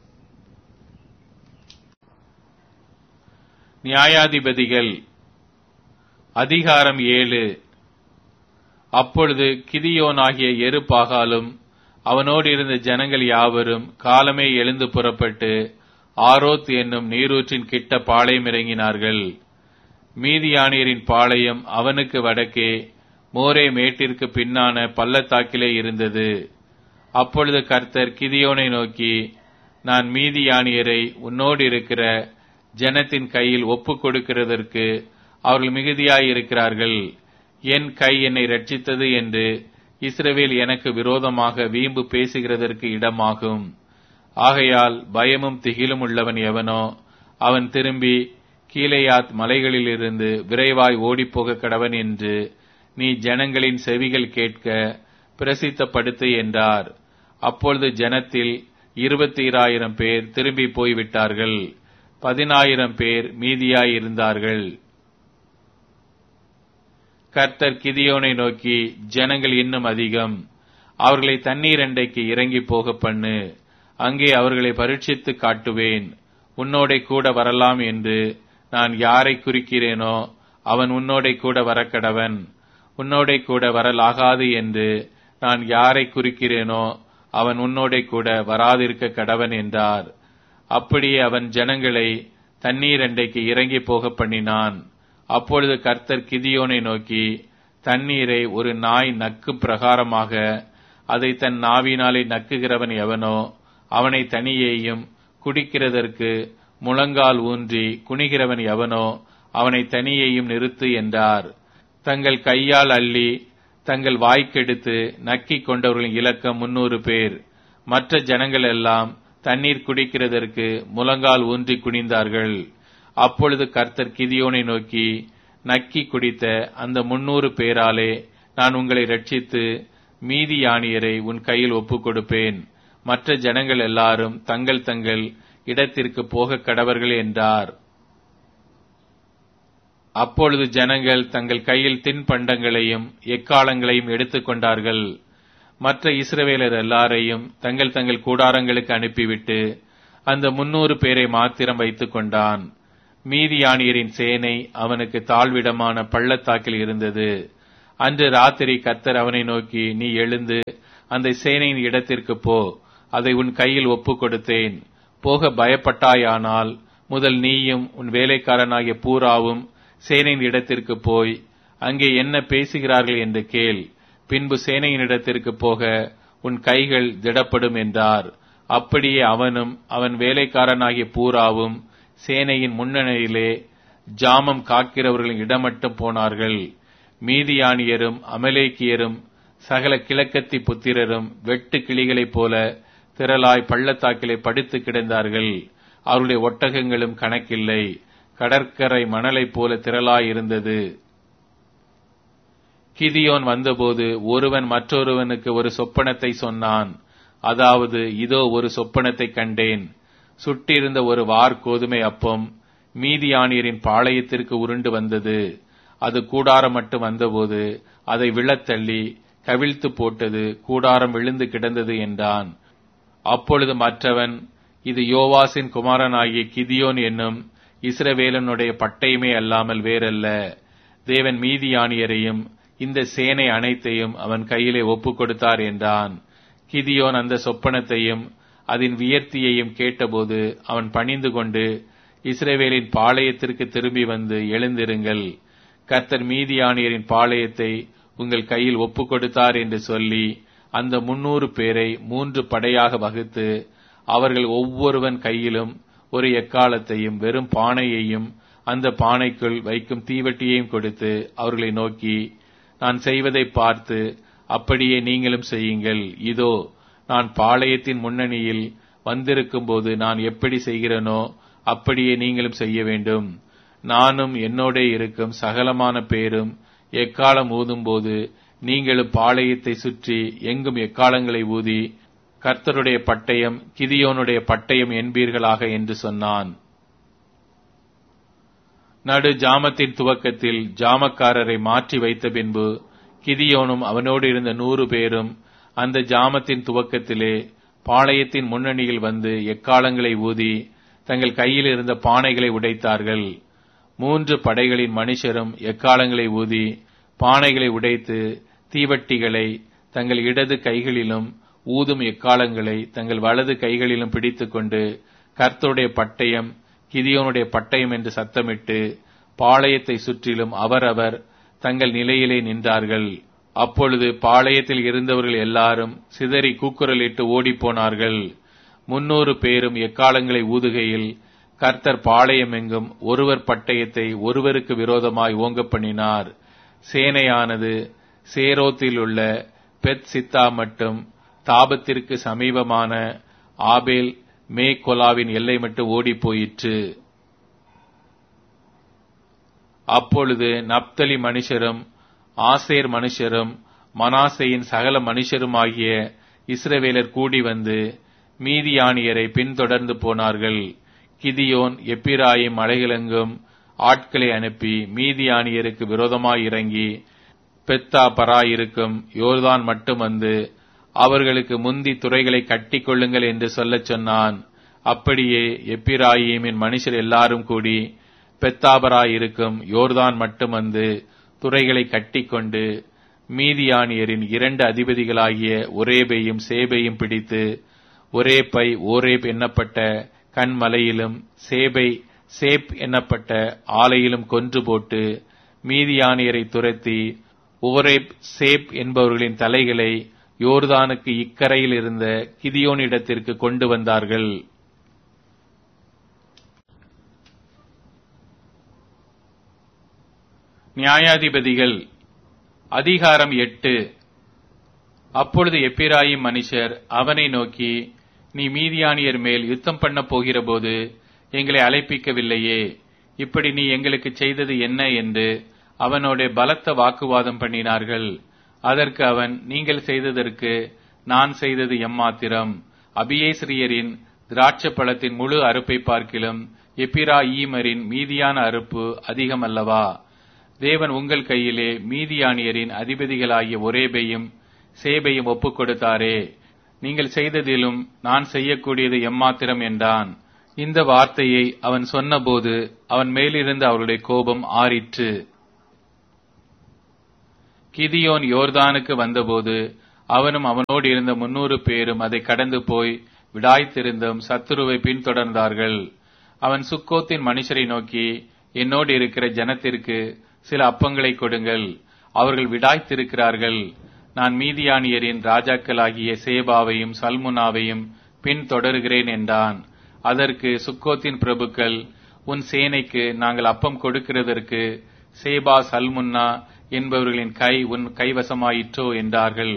நியாயாதிபதிகள் அதிகாரம் ஏழு அப்பொழுது கிதியோனாகிய எரு பாகாலும் அவனோடு இருந்த ஜனங்கள் யாவரும் காலமே எழுந்து புறப்பட்டு ஆரோத் என்னும் நீரூற்றின் கிட்ட பாளையம் இறங்கினார்கள் மீதியானியரின் பாளையம் அவனுக்கு வடக்கே மோரே மேட்டிற்கு பின்னான பள்ளத்தாக்கிலே இருந்தது அப்பொழுது கர்த்தர் கிதியோனை நோக்கி நான் மீதியானியரை உன்னோடு இருக்கிற ஜனத்தின் கையில் ஒப்புக் கொடுக்கிறதற்கு அவர்கள் மிகுதியாயிருக்கிறார்கள் என் கை என்னை ரட்சித்தது என்று இஸ்ரவேல் எனக்கு விரோதமாக வீம்பு பேசுகிறதற்கு இடமாகும் ஆகையால் பயமும் திகிலும் உள்ளவன் எவனோ அவன் திரும்பி கீலேயாத் மலைகளிலிருந்து விரைவாய் ஓடிப்போக கடவன் என்று நீ ஜனங்களின் செவிகள் கேட்க பிரசித்தப்படுத்து என்றார் அப்பொழுது ஜனத்தில் இருபத்தி ஆயிரம் பேர் திரும்பி போய்விட்டார்கள் பதினாயிரம் பேர் மீதியாயிருந்தார்கள் கர்த்தர் கிதியோனை நோக்கி ஜனங்கள் இன்னும் அதிகம் அவர்களை தண்ணீர் அண்டைக்கு இறங்கி போக பண்ணு அங்கே அவர்களை பரீட்சித்து காட்டுவேன் உன்னோடே கூட வரலாம் என்று நான் யாரை குறிக்கிறேனோ அவன் உன்னோடே கூட வரக்கடவன் உன்னோடே கூட வரலாகாது என்று நான் யாரை குறிக்கிறேனோ அவன் உன்னோடே கூட வராதிருக்க கடவன் என்றார் அப்படியே அவன் ஜனங்களை தண்ணீர் அண்டைக்கு இறங்கி போக பண்ணினான் அப்பொழுது கர்த்தர் கிதியோனை நோக்கி தண்ணீரை ஒரு நாய் நக்கு பிரகாரமாக அதை தன் நாவினாலே நக்குகிறவன் எவனோ அவனை தனியேயும் குடிக்கிறதற்கு முழங்கால் ஊன்றி குனிகிறவன் எவனோ அவனை தனியேயும் நிறுத்து என்றார் தங்கள் கையால் அள்ளி தங்கள் வாய்க்கெடுத்து நக்கிக் கொண்டவர்களின் இலக்கம் முன்னூறு பேர் மற்ற ஜனங்கள் எல்லாம் தண்ணீர் குடிக்கிறதற்கு முழங்கால் ஊன்றி குனிந்தார்கள் அப்பொழுது கர்த்தர் கிதியோனை நோக்கி நக்கி குடித்த அந்த முன்னூறு பேராலே நான் உங்களை ரட்சித்து மீதி யானியரை உன் கையில் ஒப்புக் கொடுப்பேன் மற்ற ஜனங்கள் எல்லாரும் தங்கள் தங்கள் இடத்திற்கு போக கடவர்கள் என்றார் அப்பொழுது ஜனங்கள் தங்கள் கையில் தின்பண்டங்களையும் எக்காலங்களையும் எடுத்துக் கொண்டார்கள் மற்ற இஸ்ரவேலர் எல்லாரையும் தங்கள் தங்கள் கூடாரங்களுக்கு அனுப்பிவிட்டு அந்த முன்னூறு பேரை மாத்திரம் வைத்துக் கொண்டான் மீதியானியரின் சேனை அவனுக்கு தாழ்விடமான பள்ளத்தாக்கில் இருந்தது அன்று ராத்திரி கர்த்தர் அவனை நோக்கி நீ எழுந்து அந்த சேனையின் இடத்திற்கு போ அதை உன் கையில் ஒப்புக் கொடுத்தேன் போக பயப்பட்டாயானால் முதல் நீயும் உன் வேலைக்காரனாகிய பூராவும் சேனையின் இடத்திற்கு போய் அங்கே என்ன பேசுகிறார்கள் என்று கேள் பின்பு சேனையின் இடத்திற்கு போக உன் கைகள் திடப்படும் என்றார் அப்படியே அவனும் அவன் வேலைக்காரனாகிய பூராவும் சேனையின் முன்னணியிலே ஜாமம் காக்கிறவர்களின் இடமட்டும் போனார்கள் மீதியானியரும் அமலேக்கியரும் சகல கிழக்கத்தி புத்திரரும் வெட்டு கிளிகளைப் போல திரளாய் பள்ளத்தாக்கிலே படுத்து கிடந்தார்கள் அவருடைய ஒட்டகங்களும் கணக்கில்லை கடற்கரை மணலைப் போல திரளாய் இருந்தது கிதியோன் வந்தபோது ஒருவன் மற்றொருவனுக்கு ஒரு சொப்பனத்தை சொன்னான் அதாவது இதோ ஒரு சொப்பனத்தை கண்டேன் சுட்டிருந்த ஒரு வார் கோதுமை அப்பம் மீதியானியரின் பாளையத்திற்கு உருண்டு வந்தது அது கூடாரம் மட்டும் வந்தபோது அதை விழத்தள்ளி கவிழ்த்து போட்டது கூடாரம் விழுந்து கிடந்தது என்றான் அப்பொழுது மற்றவன் இது யோவாசின் குமாரனாகிய கிதியோன் என்னும் இஸ்ரவேலனுடைய பட்டயமே அல்லாமல் வேறல்ல தேவன் மீதியானியரையும் இந்த சேனை அனைத்தையும் அவன் கையிலே ஒப்புக் கொடுத்தார் என்றான் கிதியோன் அந்த சொப்பனத்தையும் அதன் வியர்த்தியையும் கேட்டபோது அவன் பணிந்து கொண்டு இஸ்ரேவேலின் பாளையத்திற்கு திரும்பி வந்து எழுந்திருங்கள் கர்த்தர் மீதியானியரின் பாளையத்தை உங்கள் கையில் ஒப்புக் கொடுத்தார் என்று சொல்லி அந்த முன்னூறு பேரை மூன்று படையாக வகுத்து அவர்கள் ஒவ்வொருவன் கையிலும் ஒரு எக்காலத்தையும் வெறும் பானையையும் அந்த பானைக்குள் வைக்கும் தீவட்டியையும் கொடுத்து அவர்களை நோக்கி நான் செய்வதை பார்த்து அப்படியே நீங்களும் செய்யுங்கள் இதோ நான் பாளையத்தின் முன்னணியில் வந்திருக்கும் போது நான் எப்படி செய்கிறேனோ அப்படியே நீங்களும் செய்ய வேண்டும் நானும் என்னோட இருக்கும் சகலமான பேரும் எக்காலம் ஊதும்போது நீங்களும் பாளையத்தை சுற்றி எங்கும் எக்காலங்களை ஊதி கர்த்தருடைய பட்டயம் கிதியோனுடைய பட்டயம் என்பீர்களாக என்று சொன்னான் நடு ஜாமத்தின் துவக்கத்தில் ஜாமக்காரரை மாற்றி வைத்த பின்பு கிதியோனும் அவனோடு இருந்த நூறு பேரும் அந்த ஜாமத்தின் துவக்கத்திலே பாளையத்தின் முன்னணியில் வந்து எக்காலங்களை ஊதி தங்கள் கையில் இருந்த பானைகளை உடைத்தார்கள் மூன்று படைகளின் மனுஷரும் எக்காலங்களை ஊதி பானைகளை உடைத்து தீவட்டிகளை தங்கள் இடது கைகளிலும் ஊதும் எக்காலங்களை தங்கள் வலது கைகளிலும் பிடித்துக்கொண்டு கர்த்தருடைய பட்டயம் கிதியோனுடைய பட்டயம் என்று சத்தமிட்டு பாளையத்தை சுற்றிலும் அவரவர் தங்கள் நிலையிலே நின்றார்கள் அப்பொழுது பாளையத்தில் இருந்தவர்கள் எல்லாரும் சிதறி கூக்குரலிட்டு ஓடிப்போனார்கள் முன்னூறு பேரும் எக்காலங்களை ஊதுகையில் கர்த்தர் பாளையம் எங்கும் ஒருவர் பட்டயத்தை ஒருவருக்கு விரோதமாய் ஓங்க பண்ணினார் சேனையானது சேரோத்தில் உள்ள பெத் சித்தா மட்டும் தாபத்திற்கு சமீபமான ஆபேல் மே கொலாவின் எல்லை மட்டும் ஓடி போயிற்று அப்பொழுது நப்தலி மனுஷரும் ஆசேர் மனுஷரும் மனாசையின் சகல மனுஷருமாகிய இஸ்ரவேலர் கூடி வந்து மீதியானியரை பின்தொடர்ந்து போனார்கள் கிதியோன் எப்பிராயும் மலைகளெங்கும் ஆட்களை அனுப்பி மீதியானியருக்கு விரோதமாய் இறங்கி பெத்தா பராயிருக்கும் யோர்தான் மட்டும் வந்து அவர்களுக்கு முந்தி துறைகளை கட்டிக் கொள்ளுங்கள் என்று சொல்லச் சொன்னான் அப்படியே எப்பிராயிமின் மனுஷர் எல்லாரும் கூடி பெத்தாபராயிருக்கும் யோர்தான் மட்டும் வந்து துறைகளை கட்டிக்கொண்டு மீதியானியரின் இரண்டு அதிபதிகளாகிய ஒரேபையும் சேபையும் பிடித்து ஒரே பை ஓரேப் எண்ணப்பட்ட கண்மலையிலும் சேபை சேப் எண்ணப்பட்ட ஆலையிலும் கொன்று போட்டு மீதியானியரை துரத்தி ஓரேப் சேப் என்பவர்களின் தலைகளை யோர்தானுக்கு இக்கரையில் இருந்த கிதியோனிடத்திற்கு கொண்டு வந்தார்கள் நியாயாதிபதிகள் அதிகாரம் எட்டு அப்பொழுது எப்பிராயிம் மனுஷர் அவனை நோக்கி நீ மீதியானியர் மேல் யுத்தம் பண்ண போகிறபோது எங்களை அழைப்பிக்கவில்லையே இப்படி நீ எங்களுக்கு செய்தது என்ன என்று அவனோட பலத்த வாக்குவாதம் பண்ணினார்கள் அதற்கு அவன் நீங்கள் செய்ததற்கு நான் செய்தது எம்மாத்திரம் அபியேஸ்ரியரின் திராட்சை பழத்தின் முழு அறுப்பை பார்க்கிலும் எப்பிரா ஈமரின் மீதியான அறுப்பு அதிகம் அல்லவா தேவன் உங்கள் கையிலே மீதியானியரின் அதிபதிகளாகிய ஒரேபையும் சேபையும் ஒப்புக் கொடுத்தாரே நீங்கள் செய்ததிலும் நான் செய்யக்கூடியது எம்மாத்திரம் என்றான் இந்த வார்த்தையை அவன் சொன்னபோது அவன் மேலிருந்து அவருடைய கோபம் ஆறிற்று கிதியோன் யோர்தானுக்கு வந்தபோது அவனும் அவனோடு இருந்த முன்னூறு பேரும் அதை கடந்து போய் விடாய்த்திருந்தும் சத்துருவை பின்தொடர்ந்தார்கள் அவன் சுக்கோத்தின் மனுஷரை நோக்கி என்னோடு இருக்கிற ஜனத்திற்கு சில அப்பங்களை கொடுங்கள் அவர்கள் விடாய்த்திருக்கிறார்கள் நான் மீதியானியரின் ராஜாக்களாகிய சேபாவையும் சல்முனாவையும் பின்தொடருகிறேன் என்றான் அதற்கு சுக்கோத்தின் பிரபுக்கள் உன் சேனைக்கு நாங்கள் அப்பம் கொடுக்கிறதற்கு சேபா சல்முன்னா என்பவர்களின் கை உன் கைவசமாயிற்றோ என்றார்கள்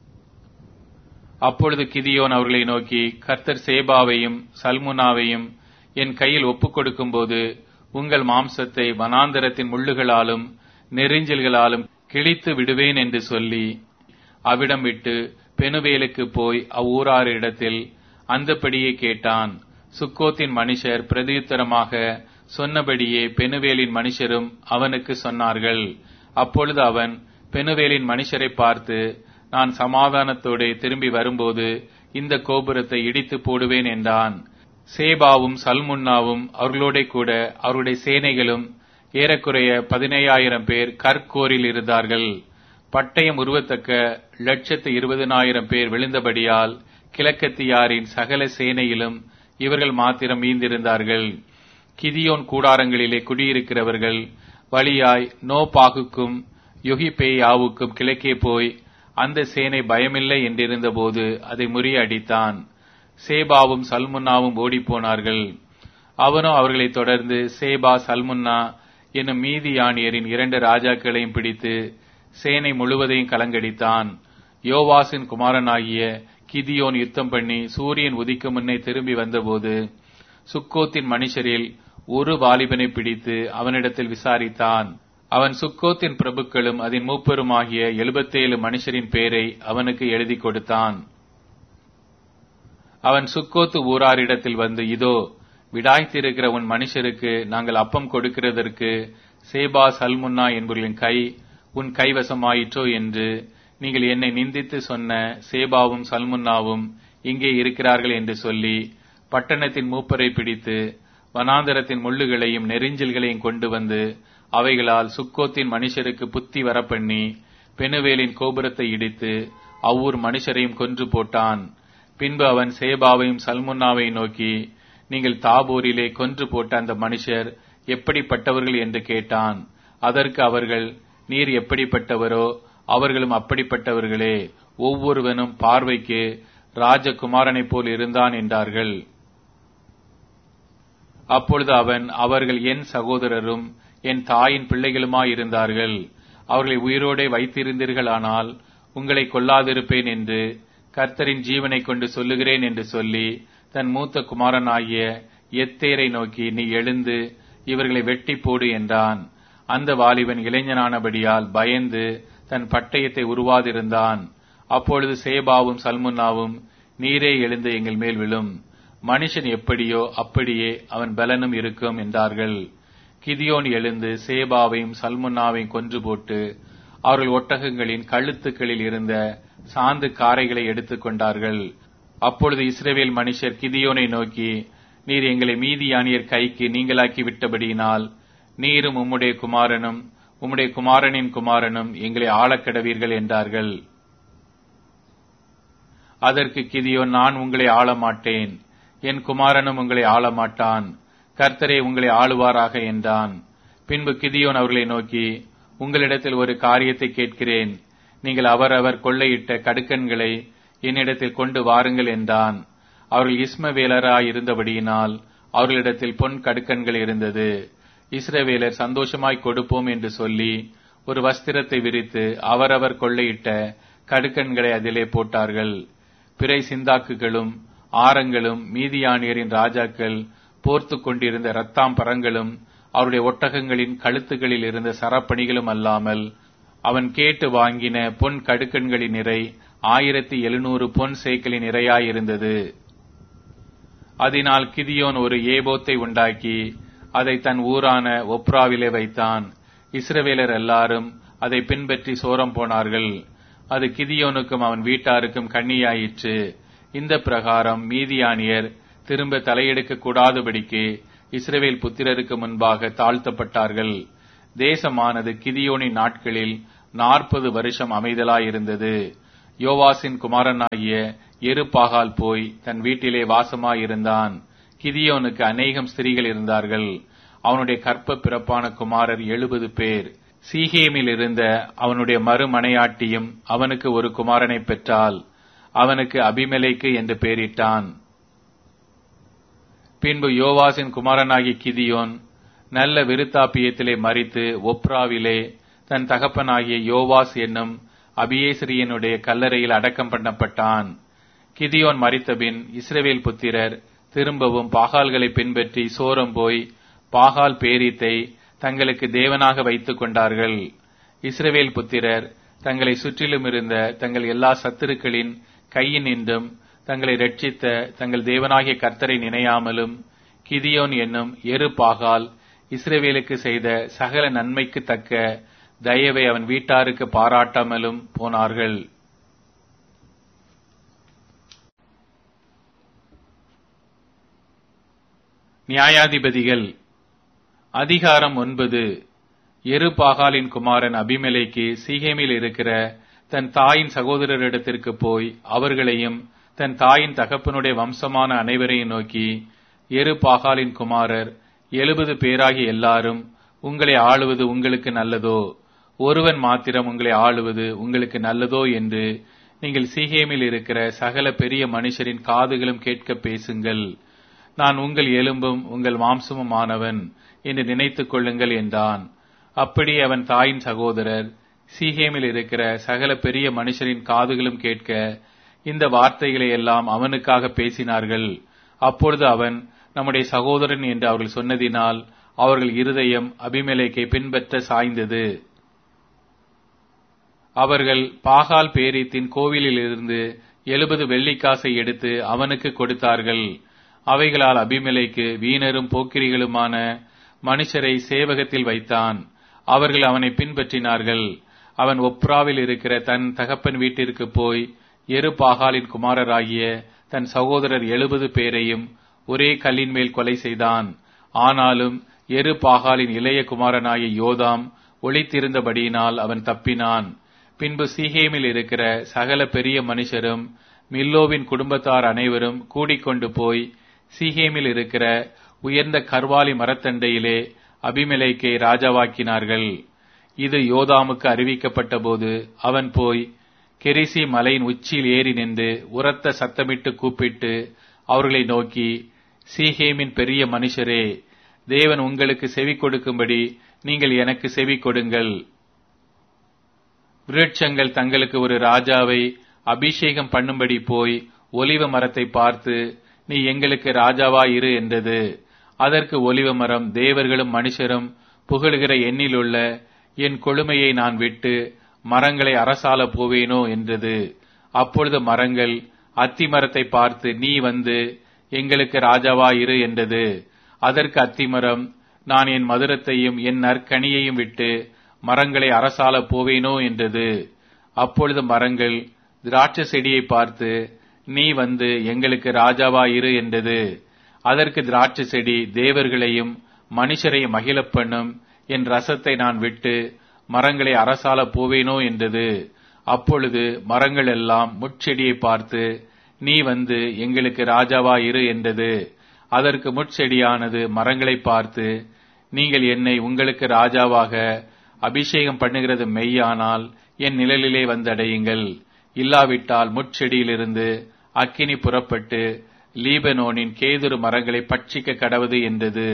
அப்பொழுது கிதியோன் அவர்களை நோக்கி கர்த்தர் சேபாவையும் சல்முனாவையும் என் கையில் ஒப்புக் கொடுக்கும்போது உங்கள் மாம்சத்தை வனாந்தரத்தின் முள்ளுகளாலும் நெறிஞ்சல்களாலும் கிழித்து விடுவேன் என்று சொல்லி அவிடம் விட்டு பெனுவேலுக்கு போய் அவ்வூராறு இடத்தில் அந்தபடியே கேட்டான் சுக்கோத்தின் மனுஷர் பிரதியுத்தரமாக சொன்னபடியே பெனுவேலின் மனுஷரும் அவனுக்கு சொன்னார்கள் அப்பொழுது அவன் பெனுவேலின் மனுஷரை பார்த்து நான் சமாதானத்தோടെ திரும்பி வரும்போது இந்த கோபுரத்தை இடித்து போடுவேன் என்றான் சேபாவும் சல்முன்னாவும் அவர்களோட கூட அவருடைய சேனைகளும் ஏறக்குறைய பதினேழாயிரம் பேர் கற்கோரில் இருந்தார்கள் பட்டயம் உருவத்தக்க லட்சத்து இருபதனாயிரம் பேர் விழுந்தபடியால் கிழக்கத்தியாரின் சகல சேனையிலும் இவர்கள் மாத்திரம் மீந்திருந்தார்கள் கிதியோன் கூடாரங்களிலே குடியிருக்கிறவர்கள் வழியாய் நோ பாகுக்கும் யுகிபேயாவுக்கும் கிழக்கே போய் அந்த சேனை பயமில்லை என்றிருந்தபோது அதை முறியடித்தான் சேபாவும் சல்முன்னாவும் ஓடிப்போனார்கள் அவனோ அவர்களைத் தொடர்ந்து சேபா சல்முன்னா என்னும் மீதியானியரின் இரண்டு ராஜாக்களையும் பிடித்து சேனை முழுவதையும் கலங்கடித்தான் யோவாசின் குமாரனாகிய கிதியோன் யுத்தம் பண்ணி சூரியன் உதிக்கும் முன்னே திரும்பி வந்தபோது சுக்கோத்தின் மனுஷரில் ஒரு வாலிபனை பிடித்து அவனிடத்தில் விசாரித்தான் அவன் சுக்கோத்தின் பிரபுக்களும் அதன் மூப்பருமாகிய எழுபத்தேழு மனுஷரின் பேரை அவனுக்கு எழுதி கொடுத்தான் அவன் சுக்கோத்து ஊராரிடத்தில் வந்து இதோ விடாய்த்திருக்கிற உன் மனுஷருக்கு நாங்கள் அப்பம் கொடுக்கிறதற்கு சேபா சல்முன்னா என்பவர்களின் கை உன் கைவசமாயிற்றோ என்று நீங்கள் என்னை நிந்தித்து சொன்ன சேபாவும் சல்முன்னாவும் இங்கே இருக்கிறார்கள் என்று சொல்லி பட்டணத்தின் மூப்பரை பிடித்து வனாந்தரத்தின் முள்ளுகளையும் நெறிஞ்சல்களையும் கொண்டு வந்து அவைகளால் சுக்கோத்தின் மனுஷருக்கு புத்தி வரப்பண்ணி பெனுவேலின் கோபுரத்தை இடித்து அவ்வூர் மனுஷரையும் கொன்று போட்டான் பின்பு அவன் சேபாவையும் சல்முன்னாவை நோக்கி நீங்கள் தாபூரிலே கொன்று போட்ட அந்த மனுஷர் எப்படிப்பட்டவர்கள் என்று கேட்டான் அதற்கு அவர்கள் நீர் எப்படிப்பட்டவரோ அவர்களும் அப்படிப்பட்டவர்களே ஒவ்வொருவனும் பார்வைக்கு ராஜகுமாரனைப் போல் இருந்தான் என்றார்கள் அப்பொழுது அவன் அவர்கள் என் சகோதரரும் என் தாயின் பிள்ளைகளுமாயிருந்தார்கள் அவர்களை உயிரோடே வைத்திருந்தீர்களானால் உங்களை கொல்லாதிருப்பேன் என்று கர்த்தரின் ஜீவனை கொண்டு சொல்லுகிறேன் என்று சொல்லி தன் மூத்த குமாரனாகிய எத்தேரை நோக்கி நீ எழுந்து இவர்களை வெட்டி போடு என்றான் அந்த வாலிபன் இளைஞனானபடியால் பயந்து தன் பட்டயத்தை உருவாதிருந்தான் அப்பொழுது சேபாவும் சல்முன்னாவும் நீரே எழுந்து எங்கள் மேல் விழும் மனுஷன் எப்படியோ அப்படியே அவன் பலனும் இருக்கும் என்றார்கள் கிதியோன் எழுந்து சேபாவையும் சல்முன்னாவையும் கொன்று போட்டு அவர்கள் ஒட்டகங்களின் கழுத்துக்களில் இருந்த சாந்து காரைகளை எடுத்துக் கொண்டார்கள் அப்பொழுது இஸ்ரேவேல் மனுஷர் கிதியோனை நோக்கி நீர் எங்களை மீதியானியர் கைக்கு நீங்களாக்கி விட்டபடியினால் நீரும் உம்முடைய குமாரனும் உம்முடைய குமாரனின் குமாரனும் எங்களை ஆளக்கடவீர்கள் என்றார்கள் அதற்கு கிதியோன் நான் உங்களை ஆள மாட்டேன் என் குமாரனும் உங்களை ஆள மாட்டான் கர்த்தரே உங்களை ஆளுவாராக என்றான் பின்பு கிதியோன் அவர்களை நோக்கி உங்களிடத்தில் ஒரு காரியத்தை கேட்கிறேன் நீங்கள் அவரவர் கொள்ளையிட்ட கடுக்கன்களை என்னிடத்தில் கொண்டு வாருங்கள் என்றான் அவர்கள் இஸ்மவேலராய் இருந்தபடியினால் அவர்களிடத்தில் பொன் கடுக்கன்கள் இருந்தது இஸ்ரவேலர் சந்தோஷமாய் கொடுப்போம் என்று சொல்லி ஒரு வஸ்திரத்தை விரித்து அவரவர் கொள்ளையிட்ட கடுக்கன்களை அதிலே போட்டார்கள் பிறை சிந்தாக்குகளும் ஆரங்களும் மீதியானியரின் ராஜாக்கள் போர்த்து கொண்டிருந்த ரத்தாம்பரங்களும் அவருடைய ஒட்டகங்களின் கழுத்துகளில் இருந்த சரப்பணிகளும் அல்லாமல் அவன் கேட்டு வாங்கின பொன் கடுக்கண்களின் நிறை ஆயிரத்தி எழுநூறு பொன் சேக்கலின் நிறையாயிருந்தது அதனால் கிதியோன் ஒரு ஏபோத்தை உண்டாக்கி அதை தன் ஊரான ஒப்ராவிலே வைத்தான் இஸ்ரவேலர் எல்லாரும் அதை பின்பற்றி சோரம் போனார்கள் அது கிதியோனுக்கும் அவன் வீட்டாருக்கும் கண்ணியாயிற்று இந்த பிரகாரம் மீதியானியர் திரும்ப தலையெடுக்க கூடாதபடிக்கு இஸ்ரவேல் புத்திரருக்கு முன்பாக தாழ்த்தப்பட்டார்கள் தேசமானது கிதியோனின் நாட்களில் நாற்பது வருஷம் அமைதலாயிருந்தது யோவாசின் குமாரனாகிய எருபாகால் போய் தன் வீட்டிலே வாசமாயிருந்தான் கிதியோனுக்கு அநேகம் ஸ்திரீகள் இருந்தார்கள் அவனுடைய கற்ப பிறப்பான குமாரர் எழுபது பேர் சீகேமில் இருந்த அவனுடைய மறுமனையாட்டியும் அவனுக்கு ஒரு குமாரனை பெற்றால் அவனுக்கு அபிமெலைக்கு என்று பெயரிட்டான் பின்பு யோவாசின் குமாரனாகிய கிதியோன் நல்ல விருத்தாப்பியத்திலே மறித்து ஒப்ராவிலே தன் தகப்பனாகிய யோவாஸ் என்னும் அபியேசரியனுடைய கல்லறையில் அடக்கம் பண்ணப்பட்டான் கிதியோன் மறித்தபின் இஸ்ரவேல் புத்திரர் திரும்பவும் பாகால்களை பின்பற்றி சோரம் போய் பாகால் பேரீத்தை தங்களுக்கு தேவனாக வைத்துக் கொண்டார்கள் இஸ்ரவேல் புத்திரர் தங்களை சுற்றிலும் இருந்த தங்கள் எல்லா சத்துருக்களின் கையின் நின்றும் தங்களை ரட்சித்த தங்கள் தேவனாகிய கர்த்தரை நினையாமலும் கிதியோன் என்னும் எரு பாகால் இஸ்ரவேலுக்கு செய்த சகல நன்மைக்கு தக்க தயவை அவன் வீட்டாருக்கு பாராட்டாமலும் போனார்கள் நியாயாதிபதிகள் அதிகாரம் ஒன்பது எரு பாகாலின் குமாரன் அபிமெலைக்கு சீகேமில் இருக்கிற தன் தாயின் சகோதரரிடத்திற்கு போய் அவர்களையும் தன் தாயின் தகப்பனுடைய வம்சமான அனைவரையும் நோக்கி எரு பாகாலின் குமாரர் எழுபது பேராகி எல்லாரும் உங்களை ஆளுவது உங்களுக்கு நல்லதோ ஒருவன் மாத்திரம் உங்களை ஆளுவது உங்களுக்கு நல்லதோ என்று நீங்கள் சீகேமில் இருக்கிற சகல பெரிய மனுஷரின் காதுகளும் கேட்க பேசுங்கள் நான் உங்கள் எலும்பும் உங்கள் மாம்சமும் ஆனவன் என்று நினைத்துக் கொள்ளுங்கள் என்றான் அப்படி அவன் தாயின் சகோதரர் சீகேமில் இருக்கிற சகல பெரிய மனுஷரின் காதுகளும் கேட்க இந்த வார்த்தைகளை எல்லாம் அவனுக்காக பேசினார்கள் அப்பொழுது அவன் நம்முடைய சகோதரன் என்று அவர்கள் சொன்னதினால் அவர்கள் இருதயம் அபிமெலேக்கை பின்பற்ற சாய்ந்தது அவர்கள் பாகால் பேரீத்தின் கோவிலிலிருந்து எழுபது வெள்ளிக்காசை எடுத்து அவனுக்கு கொடுத்தார்கள் அவைகளால் அபிமெலைக்கு வீணரும் போக்கிரிகளுமான மனுஷரை சேவகத்தில் வைத்தான் அவர்கள் அவனை பின்பற்றினார்கள் அவன் ஒப்ராவில் இருக்கிற தன் தகப்பன் வீட்டிற்கு போய் எரு பாகாலின் குமாரராகிய தன் சகோதரர் எழுபது பேரையும் ஒரே கல்லின் மேல் கொலை செய்தான் ஆனாலும் எரு பாகாலின் இளைய குமாரனாகிய யோதாம் ஒளித்திருந்தபடியினால் அவன் தப்பினான் பின்பு சீகேமில் இருக்கிற சகல பெரிய மனுஷரும் மில்லோவின் குடும்பத்தார் அனைவரும் கூடிக்கொண்டு போய் சீகேமில் இருக்கிற உயர்ந்த கர்வாலி மரத்தண்டையிலே அபிமெலைக்கை ராஜாவாக்கினார்கள் இது யோதாமுக்கு அறிவிக்கப்பட்ட போது அவன் போய் கெரிசி மலையின் உச்சியில் ஏறி நின்று உரத்த சத்தமிட்டு கூப்பிட்டு அவர்களை நோக்கி சீஹேமின் பெரிய மனுஷரே தேவன் உங்களுக்கு செவி கொடுக்கும்படி நீங்கள் எனக்கு செவி கொடுங்கள் விருட்சங்கள் தங்களுக்கு ஒரு ராஜாவை அபிஷேகம் பண்ணும்படி போய் ஒலிவ மரத்தை பார்த்து நீ எங்களுக்கு ராஜாவா இரு என்றது அதற்கு ஒலிவ மரம் தேவர்களும் மனுஷரும் புகழுகிற எண்ணிலுள்ள என் கொழுமையை நான் விட்டு மரங்களை அரசால போவேனோ என்றது அப்பொழுது மரங்கள் அத்தி மரத்தை பார்த்து நீ வந்து எங்களுக்கு ராஜாவா இரு என்றது அதற்கு அத்திமரம் நான் என் மதுரத்தையும் என் நற்கனியையும் விட்டு மரங்களை அரசால போவேனோ என்றது அப்பொழுது மரங்கள் திராட்சை செடியை பார்த்து நீ வந்து எங்களுக்கு ராஜாவா இரு என்றது அதற்கு திராட்சை செடி தேவர்களையும் மனுஷரையும் மகிழப் பண்ணும் என் ரசத்தை நான் விட்டு மரங்களை அரசால போவேனோ என்றது அப்பொழுது மரங்கள் எல்லாம் முட்செடியை பார்த்து நீ வந்து எங்களுக்கு ராஜாவா இரு என்றது அதற்கு முட்செடியானது மரங்களை பார்த்து நீங்கள் என்னை உங்களுக்கு ராஜாவாக அபிஷேகம் பண்ணுகிறது மெய்யானால் என் நிழலிலே வந்தடையுங்கள் இல்லாவிட்டால் முட்செடியிலிருந்து அக்கினி புறப்பட்டு லீபனோனின் கேதுரு மரங்களை பட்சிக்க கடவது என்றது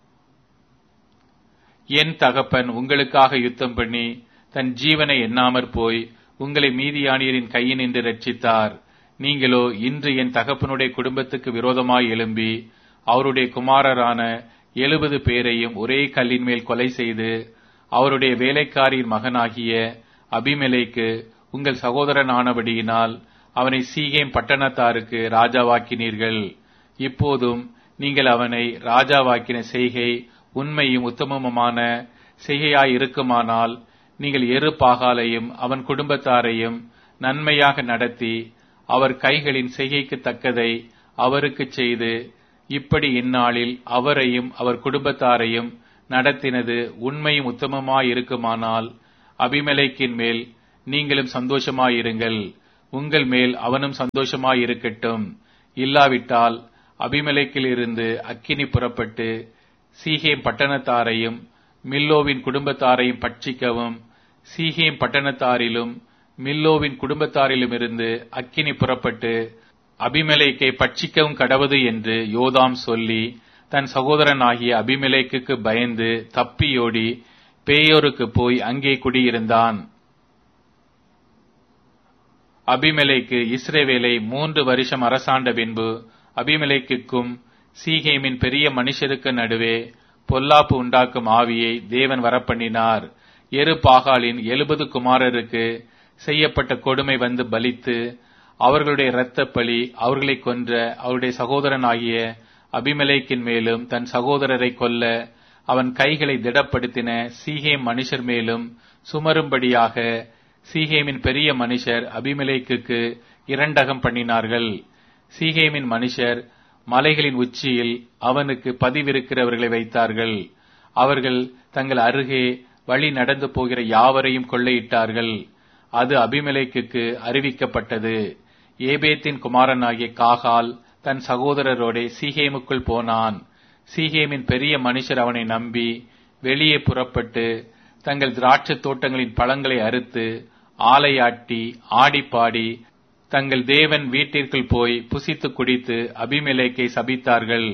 என் தகப்பன் உங்களுக்காக யுத்தம் பண்ணி தன் ஜீவனை எண்ணாமற் போய் உங்களை மீதியானியரின் கையினின்று ரட்சித்தார் நீங்களோ இன்று என் தகப்பனுடைய குடும்பத்துக்கு விரோதமாய் எழும்பி அவருடைய குமாரரான எழுபது பேரையும் ஒரே கல்லின் மேல் கொலை செய்து அவருடைய வேலைக்காரியின் மகனாகிய அபிமெலைக்கு உங்கள் சகோதரனானபடியினால் அவனை சீகேம் பட்டணத்தாருக்கு ராஜாவாக்கினீர்கள் இப்போதும் நீங்கள் அவனை ராஜாவாக்கின செய்கை உண்மையும் உத்தமமுமான செய்கையாய் இருக்குமானால் நீங்கள் எரு பாகாலையும் அவன் குடும்பத்தாரையும் நன்மையாக நடத்தி அவர் கைகளின் செய்கைக்கு தக்கதை அவருக்கு செய்து இப்படி இந்நாளில் அவரையும் அவர் குடும்பத்தாரையும் நடத்தினது உண்மையும் உத்தமமாயிருக்குமானால் அபிமெலேக்கின் மேல் நீங்களும் சந்தோஷமாயிருங்கள் உங்கள் மேல் அவனும் சந்தோஷமாயிருக்கட்டும் இல்லாவிட்டால் அபிமெலேக்கில் இருந்து அக்கினி புறப்பட்டு சீகேம் பட்டணத்தாரையும் மில்லோவின் குடும்பத்தாரையும் பட்சிக்கவும் சீகேம் பட்டணத்தாரிலும் மில்லோவின் குடும்பத்தாரிலும் இருந்து அக்கினி புறப்பட்டு அபிமெலேக்கை பட்சிக்கவும் கடவது என்று யோதாம் சொல்லி தன் சகோதரனாகிய அபிமெலேக்குக்கு பயந்து தப்பியோடி பேயோருக்கு போய் அங்கே குடியிருந்தான் அபிமெலேக்கு இஸ்ரேவேலை மூன்று வருஷம் அரசாண்ட பின்பு அபிமெலேக்குக்கும் சீகேமின் பெரிய மனுஷருக்கு நடுவே பொல்லாப்பு உண்டாக்கும் ஆவியை தேவன் வரப்பண்ணினார் எரு பாகாலின் எழுபது குமாரருக்கு செய்யப்பட்ட கொடுமை வந்து பலித்து அவர்களுடைய இரத்த பலி அவர்களை கொன்ற அவருடைய சகோதரனாகிய அபிமெலேக்கின் மேலும் தன் சகோதரரை கொல்ல அவன் கைகளை திடப்படுத்தின சீகேம் மனுஷர் மேலும் சுமரும்படியாக சீகேமின் பெரிய மனுஷர் அபிமெலேக்குக்கு இரண்டகம் பண்ணினார்கள் சீகேமின் மனுஷர் மலைகளின் உச்சியில் அவனுக்கு பதிவிருக்கிறவர்களை வைத்தார்கள் அவர்கள் தங்கள் அருகே வழி நடந்து போகிற யாவரையும் கொள்ளையிட்டார்கள் அது அபிமெலேக்குக்கு அறிவிக்கப்பட்டது ஏபேத்தின் குமாரனாகிய காகால் தன் சகோதரரோட சீகேமுக்குள் போனான் சீகேமின் பெரிய மனுஷர் அவனை நம்பி வெளியே புறப்பட்டு தங்கள் திராட்சை தோட்டங்களின் பழங்களை அறுத்து ஆலையாட்டி ஆடிப்பாடி தங்கள் தேவன் வீட்டிற்குள் போய் புசித்து குடித்து அபிமெலேக்கை சபித்தார்கள்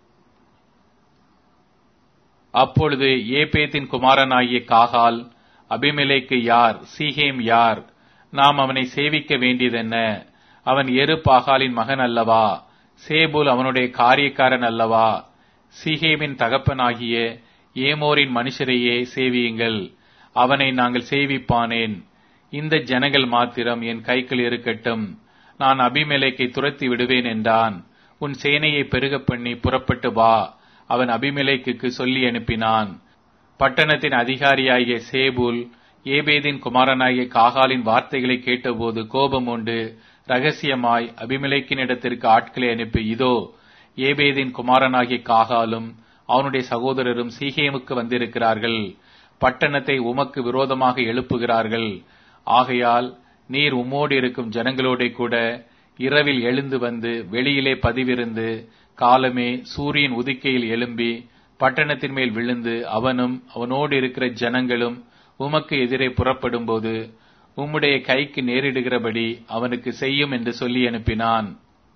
அப்பொழுது ஏபேத்தின் குமாரனாகிய காகால் அபிமெலேக்கு யார் சீகேம் யார் நாம் அவனை சேவிக்க வேண்டியதென்ன அவன் எரு பாகாலின் மகன் அல்லவா சேபுல் அவனுடைய காரியக்காரன் அல்லவா சீகேமின் தகப்பனாகிய ஏமோரின் மனுஷரையே சேவியுங்கள் அவனை நாங்கள் சேவிப்பானேன் இந்த ஜனங்கள் மாத்திரம் என் கைக்குள் இருக்கட்டும் நான் அபிமெலேக்கை துரத்தி விடுவேன் என்றான் உன் சேனையை பெருக பண்ணி புறப்பட்டு வா அவன் அபிமெலேக்குக்கு சொல்லி அனுப்பினான் பட்டணத்தின் அதிகாரியாகிய சேபுல் ஏபேதின் குமாரனாகிய காகாலின் வார்த்தைகளை கேட்டபோது கோபம் உண்டு ரகசியமாய் அபிமெலேக்கின் இடத்திற்கு ஆட்களை அனுப்பி இதோ ஏபேதின் குமாரனாகிய காகாலும் அவனுடைய சகோதரரும் சீகேமுக்கு வந்திருக்கிறார்கள் பட்டணத்தை உமக்கு விரோதமாக எழுப்புகிறார்கள் ஆகையால் நீர் உம்மோடு இருக்கும் ஜனங்களோட கூட இரவில் எழுந்து வந்து வெளியிலே பதிவிருந்து காலமே சூரியன் உதிக்கையில் எழும்பி பட்டணத்தின் மேல் விழுந்து அவனும் அவனோடு இருக்கிற ஜனங்களும் உமக்கு எதிரே புறப்படும்போது உம்முடைய கைக்கு நேரிடுகிறபடி அவனுக்கு செய்யும் என்று சொல்லி அனுப்பினான்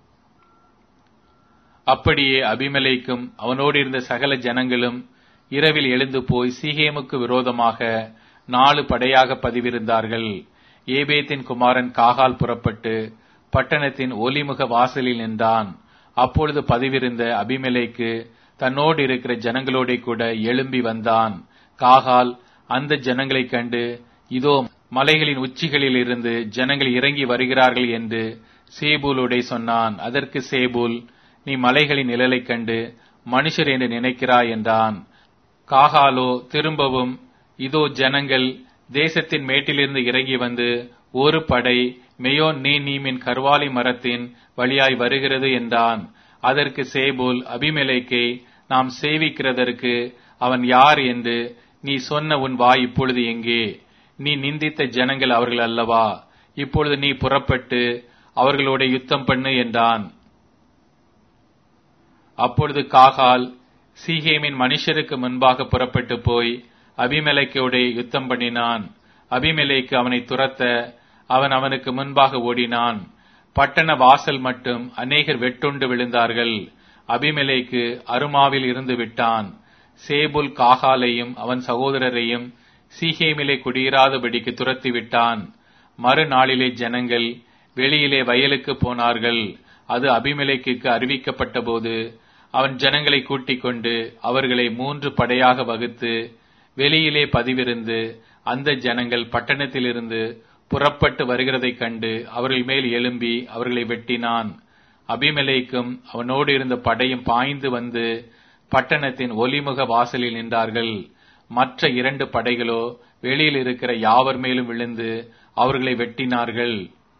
அப்படியே அபிமலைக்கும் அவனோடு இருந்த சகல ஜனங்களும் இரவில் எழுந்து போய் சீகேமுக்கு விரோதமாக நாலு படையாக பதிவிருந்தார்கள் ஏபேத்தின் குமாரன் காகால் புறப்பட்டு பட்டணத்தின் ஒலிமுக வாசலில் நின்றான் அப்பொழுது பதிவிருந்த அபிமெலேக்கு தன்னோடு இருக்கிற ஜனங்களோட கூட எழும்பி வந்தான் காகால் அந்த ஜனங்களைக் கண்டு இதோ மலைகளின் உச்சிகளில் இருந்து ஜனங்கள் இறங்கி வருகிறார்கள் என்று சேபூலோடே சொன்னான் அதற்கு சேபூல் நீ மலைகளின் நிழலைக் கண்டு மனுஷர் என்று நினைக்கிறாய் என்றான் காகாலோ திரும்பவும் இதோ ஜனங்கள் தேசத்தின் மேட்டிலிருந்து இறங்கி வந்து ஒரு படை மெயோன் நீ நீமின் கர்வாலி மரத்தின் வழியாய் வருகிறது என்றான் அதற்கு சேபுல் அபிமெலேக்கை நாம் சேவிக்கிறதற்கு அவன் யார் என்று நீ சொன்ன உன் வாய் இப்பொழுது எங்கே நீ நிந்தித்த ஜனங்கள் அவர்கள் அல்லவா இப்பொழுது நீ புறப்பட்டு அவர்களோட யுத்தம் பண்ணு என்றான் அப்பொழுது காகால் சீகேமின் மனுஷருக்கு முன்பாக புறப்பட்டு போய் அபிமெலைக்கோட யுத்தம் பண்ணினான் அபிமெலைக்கு அவனை துரத்த அவன் அவனுக்கு முன்பாக ஓடினான் பட்டண வாசல் மட்டும் அநேகர் வெட்டுண்டு விழுந்தார்கள் அபிமெலைக்கு அருமாவில் இருந்து விட்டான் சேபுல் காகாலையும் அவன் சகோதரரையும் சீகேமிலே குடியிராதபடிக்கு துரத்தி விட்டான் மறுநாளிலே ஜனங்கள் வெளியிலே வயலுக்கு போனார்கள் அது அபிமெலைக்கு அறிவிக்கப்பட்ட போது அவன் ஜனங்களை கூட்டிக் கொண்டு அவர்களை மூன்று படையாக வகுத்து வெளியிலே பதிவிருந்து அந்த ஜனங்கள் பட்டணத்திலிருந்து புறப்பட்டு வருகிறதைக் கண்டு அவர்கள் மேல் எழும்பி அவர்களை வெட்டினான் அபிமெலேக்கும் அவனோடு இருந்த படையும் பாய்ந்து வந்து பட்டணத்தின் ஒலிமுக வாசலில் நின்றார்கள் மற்ற இரண்டு படைகளோ வெளியில் இருக்கிற யாவர் மேலும் விழுந்து அவர்களை வெட்டினார்கள்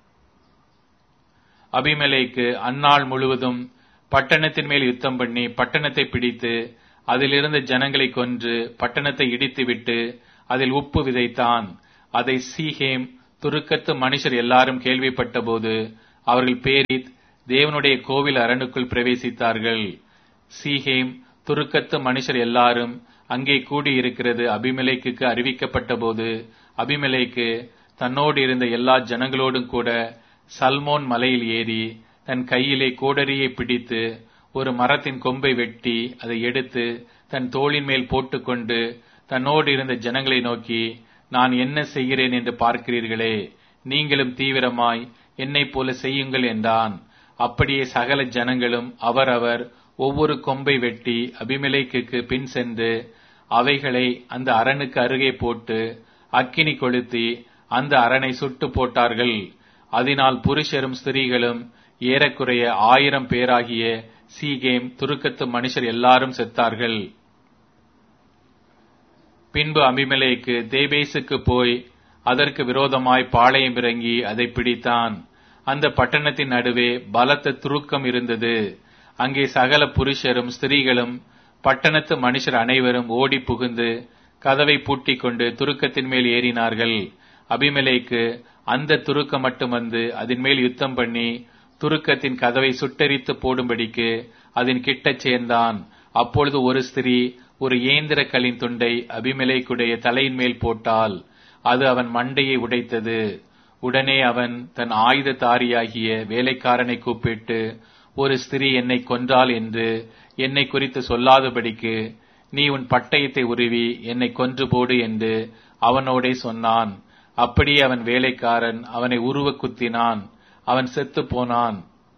அபிமெலேக்கு அந்நாள் முழுவதும் பட்டணத்தின் மேல் யுத்தம் பண்ணி பட்டணத்தை பிடித்து அதிலிருந்த ஜனங்களை கொன்று பட்டணத்தை இடித்துவிட்டு அதில் உப்பு விதைத்தான் அதை சீகேம் துருக்கத்து மனுஷர் எல்லாரும் கேள்விப்பட்டபோது அவர்கள் பேரித் தேவனுடைய கோவில் அரணுக்குள் பிரவேசித்தார்கள் சீகேம் துருக்கத்து மனுஷர் எல்லாரும் அங்கே கூடியிருக்கிறது அபிமெலேக்குக்கு அறிவிக்கப்பட்டபோது அபிமெலேக்கு தன்னோடு இருந்த எல்லா ஜனங்களோடும் கூட சல்மோன் மலையில் ஏறி தன் கையிலே கோடரியை பிடித்து ஒரு மரத்தின் கொம்பை வெட்டி அதை எடுத்து தன் தோளின் மேல் போட்டுக்கொண்டு தன்னோடு இருந்த ஜனங்களை நோக்கி நான் என்ன செய்கிறேன் என்று பார்க்கிறீர்களே நீங்களும் தீவிரமாய் என்னைப் போல செய்யுங்கள் என்றான் அப்படியே சகல ஜனங்களும் அவரவர் ஒவ்வொரு கொம்பை வெட்டி அபிமெலேக்குக்கு பின் சென்று அவைகளை அந்த அரணுக்கு அருகே போட்டு அக்கினி கொளுத்தி அந்த அரணை சுட்டு போட்டார்கள் அதனால் புருஷரும் ஸ்திரீகளும் ஏறக்குறைய ஆயிரம் பேராகிய சீகேம் துருக்கத்து மனுஷர் எல்லாரும் செத்தார்கள் பின்பு அபிமெலேக்கு தேபேசுக்கு போய் அதற்கு விரோதமாய் பாளையம் இறங்கி அதை பிடித்தான் அந்த பட்டணத்தின் நடுவே பலத்த துருக்கம் இருந்தது அங்கே சகல புருஷரும் ஸ்திரீகளும் பட்டணத்து மனுஷர் அனைவரும் ஓடி புகுந்து கதவை பூட்டிக் கொண்டு துருக்கத்தின் மேல் ஏறினார்கள் அபிமெலேக்கு அந்த துருக்கம் மட்டும் வந்து அதன் மேல் யுத்தம் பண்ணி துருக்கத்தின் கதவை சுட்டரித்து போடும்படிக்கு அதன் கிட்டச் சேர்ந்தான் அப்பொழுது ஒரு ஸ்திரீ ஒரு இயந்திரக்கலின் துண்டை அபிமெலேக்குடைய தலையின் மேல் போட்டால் அது அவன் மண்டையை உடைத்தது உடனே அவன் தன் ஆயுததாரியாகிய வேலைக்காரனை கூப்பிட்டு ஒரு ஸ்திரீ என்னை கொன்றாள் என்று என்னை குறித்து சொல்லாதபடிக்கு நீ உன் பட்டயத்தை உருவி என்னை கொன்று போடு என்று அவனோடே சொன்னான் அப்படியே அவன் வேலைக்காரன் அவனை உருவ குத்தினான் அவன் செத்து போனான்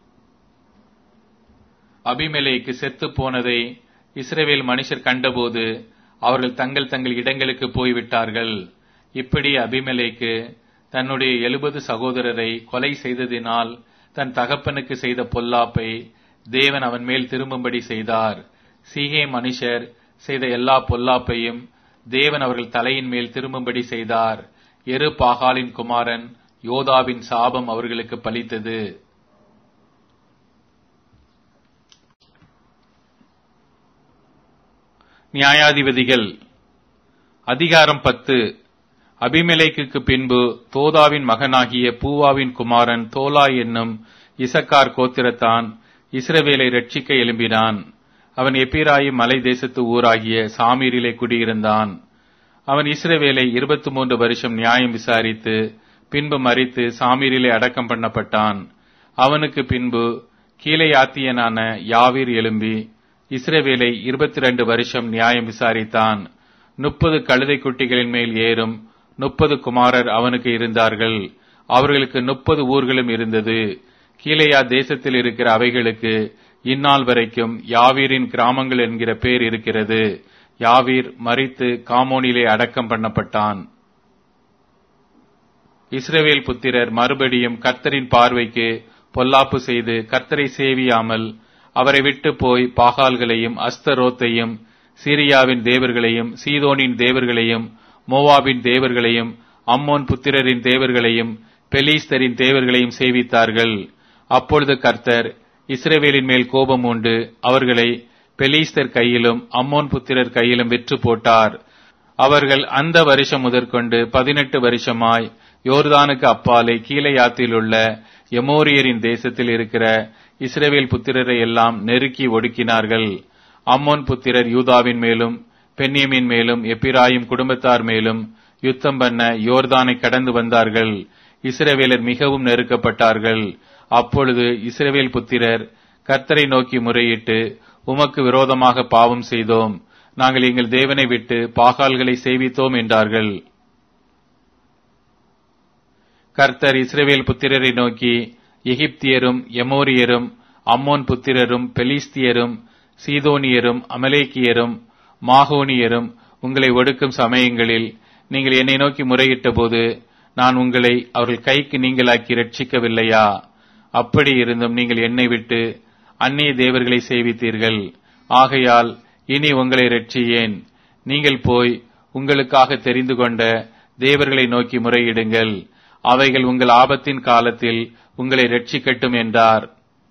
அபிமெலேக்கு செத்து போனதை இஸ்ரேவேல் மனுஷர் கண்டபோது அவர்கள் தங்கள் தங்கள் இடங்களுக்கு போய்விட்டார்கள் இப்படி அபிமெலேக்கு தன்னுடைய எழுபது சகோதரரை கொலை செய்ததினால் தன் தகப்பனுக்கு செய்த பொல்லாப்பை தேவன் அவன் மேல் திரும்பும்படி செய்தார் சீகே மனுஷர் செய்த எல்லா பொல்லாப்பையும் தேவன் அவர்கள் தலையின் மேல் திரும்பும்படி செய்தார் எரு பாகாலின் குமாரன் யோதாவின் சாபம் அவர்களுக்கு பலித்தது நியாயாதிபதிகள் அதிகாரம் பத்து அபிமெலேக்குக்கு பின்பு தோதாவின் மகனாகிய பூவாவின் குமாரன் தோலா என்னும் இசக்கார் கோத்திரத்தான் இஸ்ரவேலை ரட்சிக்க எழும்பினான் அவன் எப்பிராயிம் மலை தேசத்து ஊராகிய சாமீரிலே குடியிருந்தான் அவன் இஸ்ரவேலை இருபத்தி மூன்று வருஷம் நியாயம் விசாரித்து பின்பு மறித்து சாமீரிலே அடக்கம் பண்ணப்பட்டான் அவனுக்கு பின்பு கீழையாத்தியனான யாவீர் எழும்பி இஸ்ரவேலை இருபத்தி ரெண்டு வருஷம் நியாயம் விசாரித்தான் முப்பது கழுதை குட்டிகளின் மேல் ஏறும் முப்பது குமாரர் அவனுக்கு இருந்தார்கள் அவர்களுக்கு முப்பது ஊர்களும் இருந்தது கீழையா தேசத்தில் இருக்கிற அவைகளுக்கு இந்நாள் வரைக்கும் யாவீரின் கிராமங்கள் என்கிற பேர் இருக்கிறது யாவீர் மறித்து காமோனிலே அடக்கம் பண்ணப்பட்டான் இஸ்ரவேல் புத்திரர் மறுபடியும் கர்த்தரின் பார்வைக்கு பொல்லாப்பு செய்து கர்த்தரை சேவியாமல் அவரை விட்டு போய் பாகால்களையும் அஸ்தரோத்தையும் சீரியாவின் தேவர்களையும் சீதோனின் தேவர்களையும் மோவாபின் தேவர்களையும் அம்மோன் புத்திரரின் தேவர்களையும் பெலீஸ்தரின் தேவர்களையும் சேவித்தார்கள் அப்பொழுது கர்த்தர் இஸ்ரவேலின் மேல் கோபம் உண்டு அவர்களை பெலீஸ்தர் கையிலும் அம்மோன் புத்திரர் கையிலும் விற்று போட்டார் அவர்கள் அந்த வருஷம் முதற்கொண்டு பதினெட்டு வருஷமாய் யோர்தானுக்கு அப்பாலே கீழையாத்தில் உள்ள எமோரியரின் தேசத்தில் இருக்கிற இஸ்ரவேல் புத்திரரை எல்லாம் நெருக்கி ஒடுக்கினார்கள் அம்மோன் புத்திரர் யூதாவின் மேலும் பென்னியமின் மேலும் எப்பிராயும் குடும்பத்தார் மேலும் யுத்தம் பண்ண யோர்தானை கடந்து வந்தார்கள் இஸ்ரவேலர் மிகவும் நெருக்கப்பட்டார்கள் அப்பொழுது இஸ்ரவேல் புத்திரர் கர்த்தரை நோக்கி முறையிட்டு உமக்கு விரோதமாக பாவம் செய்தோம் நாங்கள் எங்கள் தேவனை விட்டு பாகால்களை சேவித்தோம் என்றார்கள் கர்த்தர் இஸ்ரவேல் புத்திரரை நோக்கி எகிப்தியரும் எமோரியரும் அம்மோன் புத்திரரும் பெலிஸ்தியரும் சீதோனியரும் அமலேக்கியரும் மாகோனியரும் உங்களை ஒடுக்கும் சமயங்களில் நீங்கள் என்னை நோக்கி முறையிட்ட போது நான் உங்களை அவர்கள் கைக்கு நீங்களாக்கி ரட்சிக்கவில்லையா அப்படி இருந்தும் நீங்கள் என்னை விட்டு அந்நிய தேவர்களை சேவித்தீர்கள் ஆகையால் இனி உங்களை ரட்சியேன் நீங்கள் போய் உங்களுக்காக தெரிந்து கொண்ட தேவர்களை நோக்கி முறையிடுங்கள் அவைகள் உங்கள் ஆபத்தின் காலத்தில் உங்களை ரட்சிக்கட்டும் என்றார்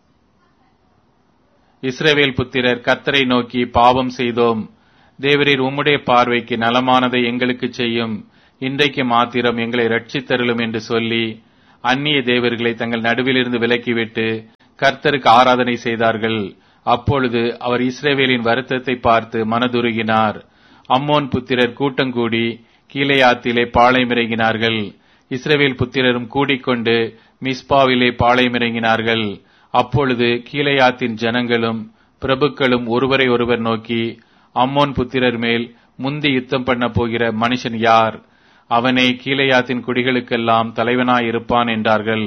இஸ்ரவேல் புத்திரர் கர்த்தரை நோக்கி பாவம் செய்தோம் தேவரீர் உம்முடைய பார்வைக்கு நலமானதை எங்களுக்கு செய்யும் இன்றைக்கு மாத்திரம் எங்களை ரட்சித்தருளும் என்று சொல்லி அந்நிய தேவர்களை தங்கள் நடுவிலிருந்து விலக்கிவிட்டு கர்த்தருக்கு ஆராதனை செய்தார்கள் அப்பொழுது அவர் இஸ்ரேவேலின் வருத்தத்தை பார்த்து மனதுருகினார் அம்மோன் புத்திரர் கூட்டங்கூடி கீழையாத்திலே பாளையமிறங்கினார்கள் இஸ்ரேவேல் புத்திரரும் கூடிக்கொண்டு மிஸ்பாவிலே பாளையமிறங்கினார்கள் அப்பொழுது கீழையாத்தின் ஜனங்களும் பிரபுக்களும் ஒருவரை ஒருவர் நோக்கி அம்மோன் புத்திரர் மேல் முந்தி யுத்தம் பண்ண போகிற மனுஷன் யார் அவனே கீழையாத்தின் குடிகளுக்கெல்லாம் தலைவனாயிருப்பான் என்றார்கள்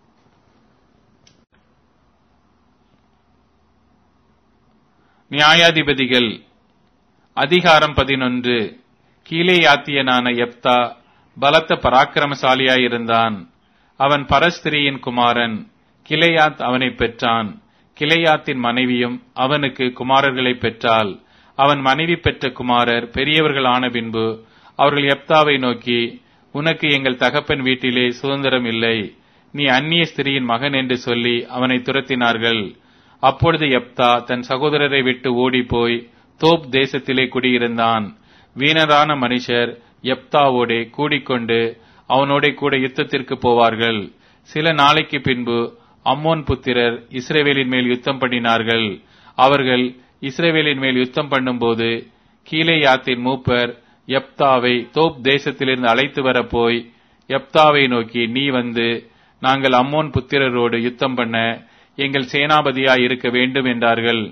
நியாயாதிபதிகள் அதிகாரம் பதினொன்று கீழேயாத்தியனான எப்தா பலத்த பராக்கிரமசாலியாயிருந்தான் அவன் பரஸ்திரியின் குமாரன் கிளையாத் அவனை பெற்றான் கிளையாத்தின் மனைவியும் அவனுக்கு குமாரர்களை பெற்றாள் அவன் மனைவி பெற்ற குமாரர் பெரியவர்கள் ஆன பின்பு அவர்கள் எப்தாவை நோக்கி உனக்கு எங்கள் தகப்பன் வீட்டிலே சுதந்திரம் இல்லை நீ அந்நிய ஸ்திரியின் மகன் என்று சொல்லி அவனை துரத்தினார்கள் அப்பொழுது எப்தா தன் சகோதரரை விட்டு ஓடிப்போய் தோப் தேசத்திலே குடியிருந்தான் வீணரான மனுஷர் எப்தாவோடே கூடிக்கொண்டு அவனோட கூட யுத்தத்திற்கு போவார்கள் சில நாளைக்கு பின்பு அம்மோன் புத்திரர் இஸ்ரேவேலின் மேல் யுத்தம் பண்ணினார்கள் அவர்கள் இஸ்ரேவேலின் மேல் யுத்தம் பண்ணும்போது கீழேயாத்தின் மூப்பர் எப்தாவை தோப் தேசத்திலிருந்து அழைத்து வர போய் எப்தாவை நோக்கி நீ வந்து நாங்கள் அம்மோன் புத்திரரோடு யுத்தம் பண்ண எங்கள் சேனாபதியாய் இருக்க வேண்டும் என்றார்கள்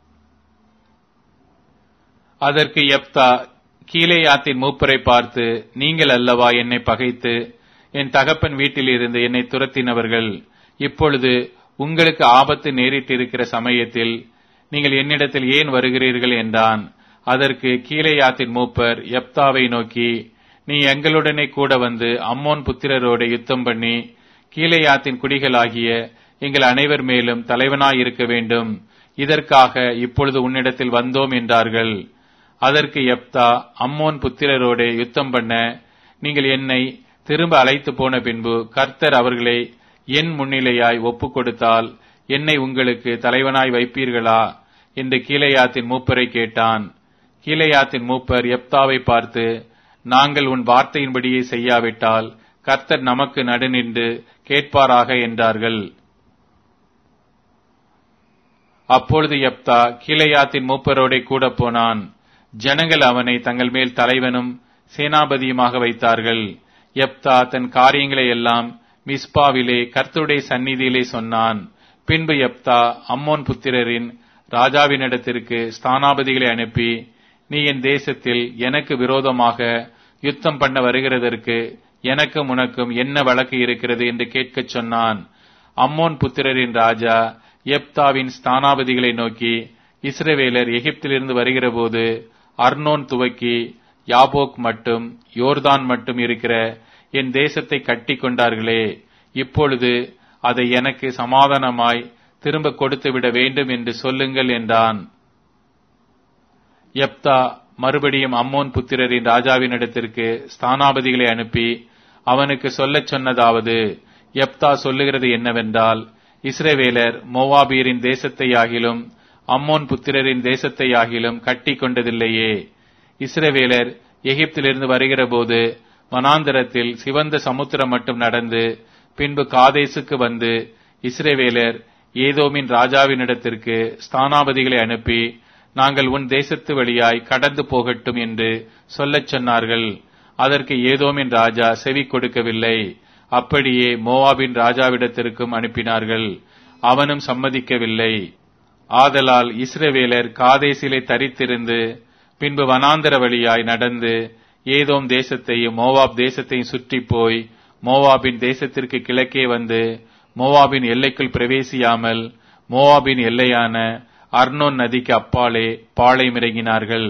அதற்கு எப்தா கீழேயாத்தின் மூப்பரை பார்த்து நீங்கள் அல்லவா என்னை பகைத்து என் தகப்பன் வீட்டில் இருந்து என்னை துரத்தினவர்கள் இப்பொழுது உங்களுக்கு ஆபத்து நேரிட்டிருக்கிற சமயத்தில் நீங்கள் என்னிடத்தில் ஏன் வருகிறீர்கள் என்றான் அதற்கு கீழேயாத்தின் மூப்பர் எப்தாவை நோக்கி நீ எங்களுடனே கூட வந்து அம்மோன் புத்திரரோடு யுத்தம் பண்ணி கீழேயாத்தின் குடிகளாகிய எங்கள் அனைவர் மேலும் தலைவனாயிருக்க வேண்டும் இதற்காக இப்பொழுது உன்னிடத்தில் வந்தோம் என்றார்கள் அதற்கு எப்தா அம்மோன் புத்திரரோடே யுத்தம் பண்ண நீங்கள் என்னை திரும்ப அழைத்து போன பின்பு கர்த்தர் அவர்களை என் முன்னிலையாய் ஒப்புக் கொடுத்தால் என்னை உங்களுக்கு தலைவனாய் வைப்பீர்களா என்று கீழையாத்தின் மூப்பரை கேட்டான் கீழையாத்தின் மூப்பர் எப்தாவை பார்த்து நாங்கள் உன் வார்த்தையின்படியே செய்யாவிட்டால் கர்த்தர் நமக்கு நடுநின்று கேட்பாராக என்றார்கள் அப்பொழுது எப்தா கீழையாத்தின் மூப்பரோடே கூட போனான் ஜனங்கள் அவனை தங்கள் மேல் தலைவனும் சேனாபதியுமாக வைத்தார்கள் எப்தா தன் காரியங்களை எல்லாம் மிஸ்பாவிலே கர்த்தருடைய சந்நிதியிலே சொன்னான் பின்பு எப்தா அம்மோன் புத்திரரின் ராஜாவினிடத்திற்கு ஸ்தானாபதிகளை அனுப்பி நீ என் தேசத்தில் எனக்கு விரோதமாக யுத்தம் பண்ண வருகிறதற்கு எனக்கும் உனக்கும் என்ன வழக்கு இருக்கிறது என்று கேட்கச் சொன்னான் அம்மோன் புத்திரரின் ராஜா எப்தாவின் ஸ்தானாபதிகளை நோக்கி இஸ்ரவேலர் எகிப்திலிருந்து வருகிறபோது அர்னோன் துவக்கி யாபோக் மட்டும் யோர்தான் மட்டும் இருக்கிற என் தேசத்தை கட்டி கொண்டார்களே இப்பொழுது அதை எனக்கு சமாதானமாய் திரும்ப கொடுத்து விட வேண்டும் என்று சொல்லுங்கள் என்றான் எப்தா மறுபடியும் அம்மோன் புத்திரரின் ராஜாவினிடத்திற்கு ஸ்தானாபதிகளை அனுப்பி அவனுக்கு சொல்லச் சொன்னதாவது எப்தா சொல்லுகிறது என்னவென்றால் இஸ்ரவேலர் மோவாபியரின் தேசத்தையாகிலும் அம்மோன் புத்திரரின் தேசத்தையாகிலும் கட்டி கொண்டதில்லையே இஸ்ரவேலர் எகிப்திலிருந்து வருகிற போது வனாந்தரத்தில் சிவந்த சமுத்திரம் மட்டும் நடந்து பின்பு காதேசுக்கு வந்து இஸ்ரவேலர் ஏதோமின் ராஜாவினிடத்திற்கு ஸ்தானாபதிகளை அனுப்பி நாங்கள் உன் தேசத்து வழியாய் கடந்து போகட்டும் என்று சொல்லச் சொன்னார்கள் அதற்கு ஏதோமின் ராஜா செவி கொடுக்கவில்லை அப்படியே மோவாபின் ராஜாவிடத்திற்கும் அனுப்பினார்கள் அவனும் சம்மதிக்கவில்லை ஆதலால் இஸ்ரவேலர் காதேசிலே தரித்திருந்து பின்பு வனாந்தர வழியாய் நடந்து ஏதோம் தேசத்தையும் மோவாப் தேசத்தையும் சுற்றி போய் மோவாபின் தேசத்திற்கு கிழக்கே வந்து மோவாபின் எல்லைக்குள் பிரவேசியாமல் மோவாபின் எல்லையான அர்னோன் நதிக்கு அப்பாலே பாளையமிறங்கினார்கள்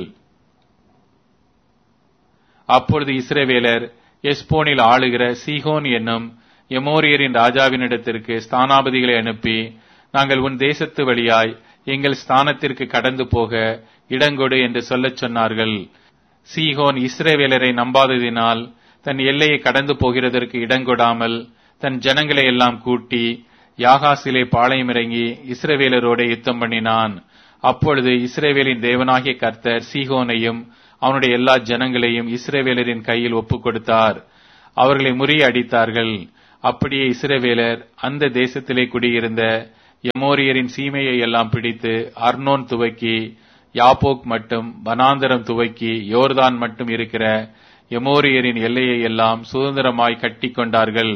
அப்பொழுது இஸ்ரவேலர் எஸ்போனில் ஆளுகிற சீகோன் என்னும் எமோரியரின் ராஜாவினிடத்திற்கு ஸ்தானாபதிகளை அனுப்பி நாங்கள் உன் தேசத்து வழியாய் எங்கள் ஸ்தானத்திற்கு கடந்து போக இடங்கொடு என்று சொல்லச் சொன்னார்கள் சீகோன் இஸ்ரேவேலரை நம்பாததினால் தன் எல்லையை கடந்து போகிறதற்கு இடங்கொடாமல் தன் ஜனங்களை எல்லாம் கூட்டி யாகாசிலே பாளையமிறங்கி இஸ்ரவேலரோட யுத்தம் பண்ணினான் அப்பொழுது இஸ்ரேவேலின் தேவனாகிய கர்த்தர் சீகோனையும் அவனுடைய எல்லா ஜனங்களையும் இஸ்ரவேலரின் கையில் ஒப்புக் கொடுத்தார் அவர்களை முறியடித்தார்கள் அப்படியே இஸ்ரவேலர் அந்த தேசத்திலே குடியிருந்த எமோரியரின் சீமையை எல்லாம் பிடித்து அர்னோன் துவக்கி யாப்போக் மட்டும் வனாந்தரம் துவக்கி யோர்தான் மட்டும் இருக்கிற எமோரியரின் எல்லையை எல்லாம் சுதந்திரமாய் கட்டி கொண்டார்கள்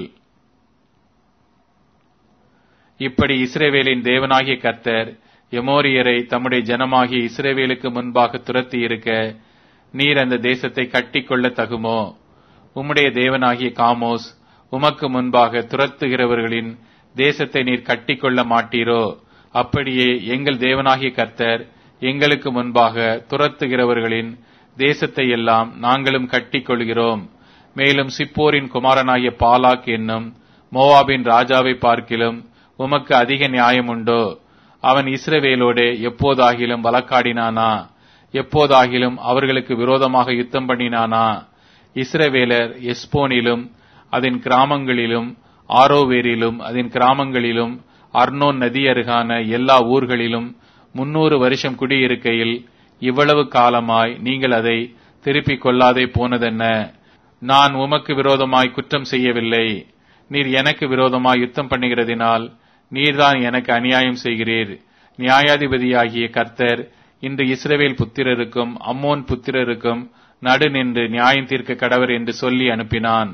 இப்படி இஸ்ரேவேலின் தேவனாகிய கர்த்தர் எமோரியரை தம்முடைய ஜனமாகிய இஸ்ரேவேலுக்கு முன்பாக துரத்தி இருக்க நீர் அந்த தேசத்தை கட்டிக்கொள்ள தகுமோ உம்முடைய தேவனாகிய காமோஸ் உமக்கு முன்பாக துரத்துகிறவர்களின் தேசத்தை நீர் கட்டிக்கொள்ள மாட்டீரோ அப்படியே எங்கள் தேவனாகிய கர்த்தர் எங்களுக்கு முன்பாக துரத்துகிறவர்களின் தேசத்தை எல்லாம் நாங்களும் கட்டிக்கொள்கிறோம் மேலும் சிப்போரின் குமாரனாகிய பாலாக் என்னும் மோவாபின் ராஜாவை பார்க்கிலும் உமக்கு அதிக நியாயம் உண்டோ அவன் இஸ்ரவேலோடே எப்போதாகிலும் வழக்காடினானா எப்போதாகிலும் அவர்களுக்கு விரோதமாக யுத்தம் பண்ணினானா இஸ்ரவேலர் எஸ்போனிலும் அதன் கிராமங்களிலும் ஆரோவேரிலும் அதன் கிராமங்களிலும் அர்னோன் நதி அருகான எல்லா ஊர்களிலும் முன்னூறு வருஷம் குடியிருக்கையில் இவ்வளவு காலமாய் நீங்கள் அதை திருப்பிக் கொள்ளாதே போனதென்ன நான் உமக்கு விரோதமாய் குற்றம் செய்யவில்லை நீர் எனக்கு விரோதமாய் யுத்தம் பண்ணுகிறதினால் நீர்தான் எனக்கு அநியாயம் செய்கிறீர் நியாயாதிபதியாகிய கர்த்தர் இன்று இஸ்ரவேல் புத்திரருக்கும் அம்மோன் புத்திரருக்கும் நடு நின்று நியாயம் தீர்க்க கடவர் என்று சொல்லி அனுப்பினான்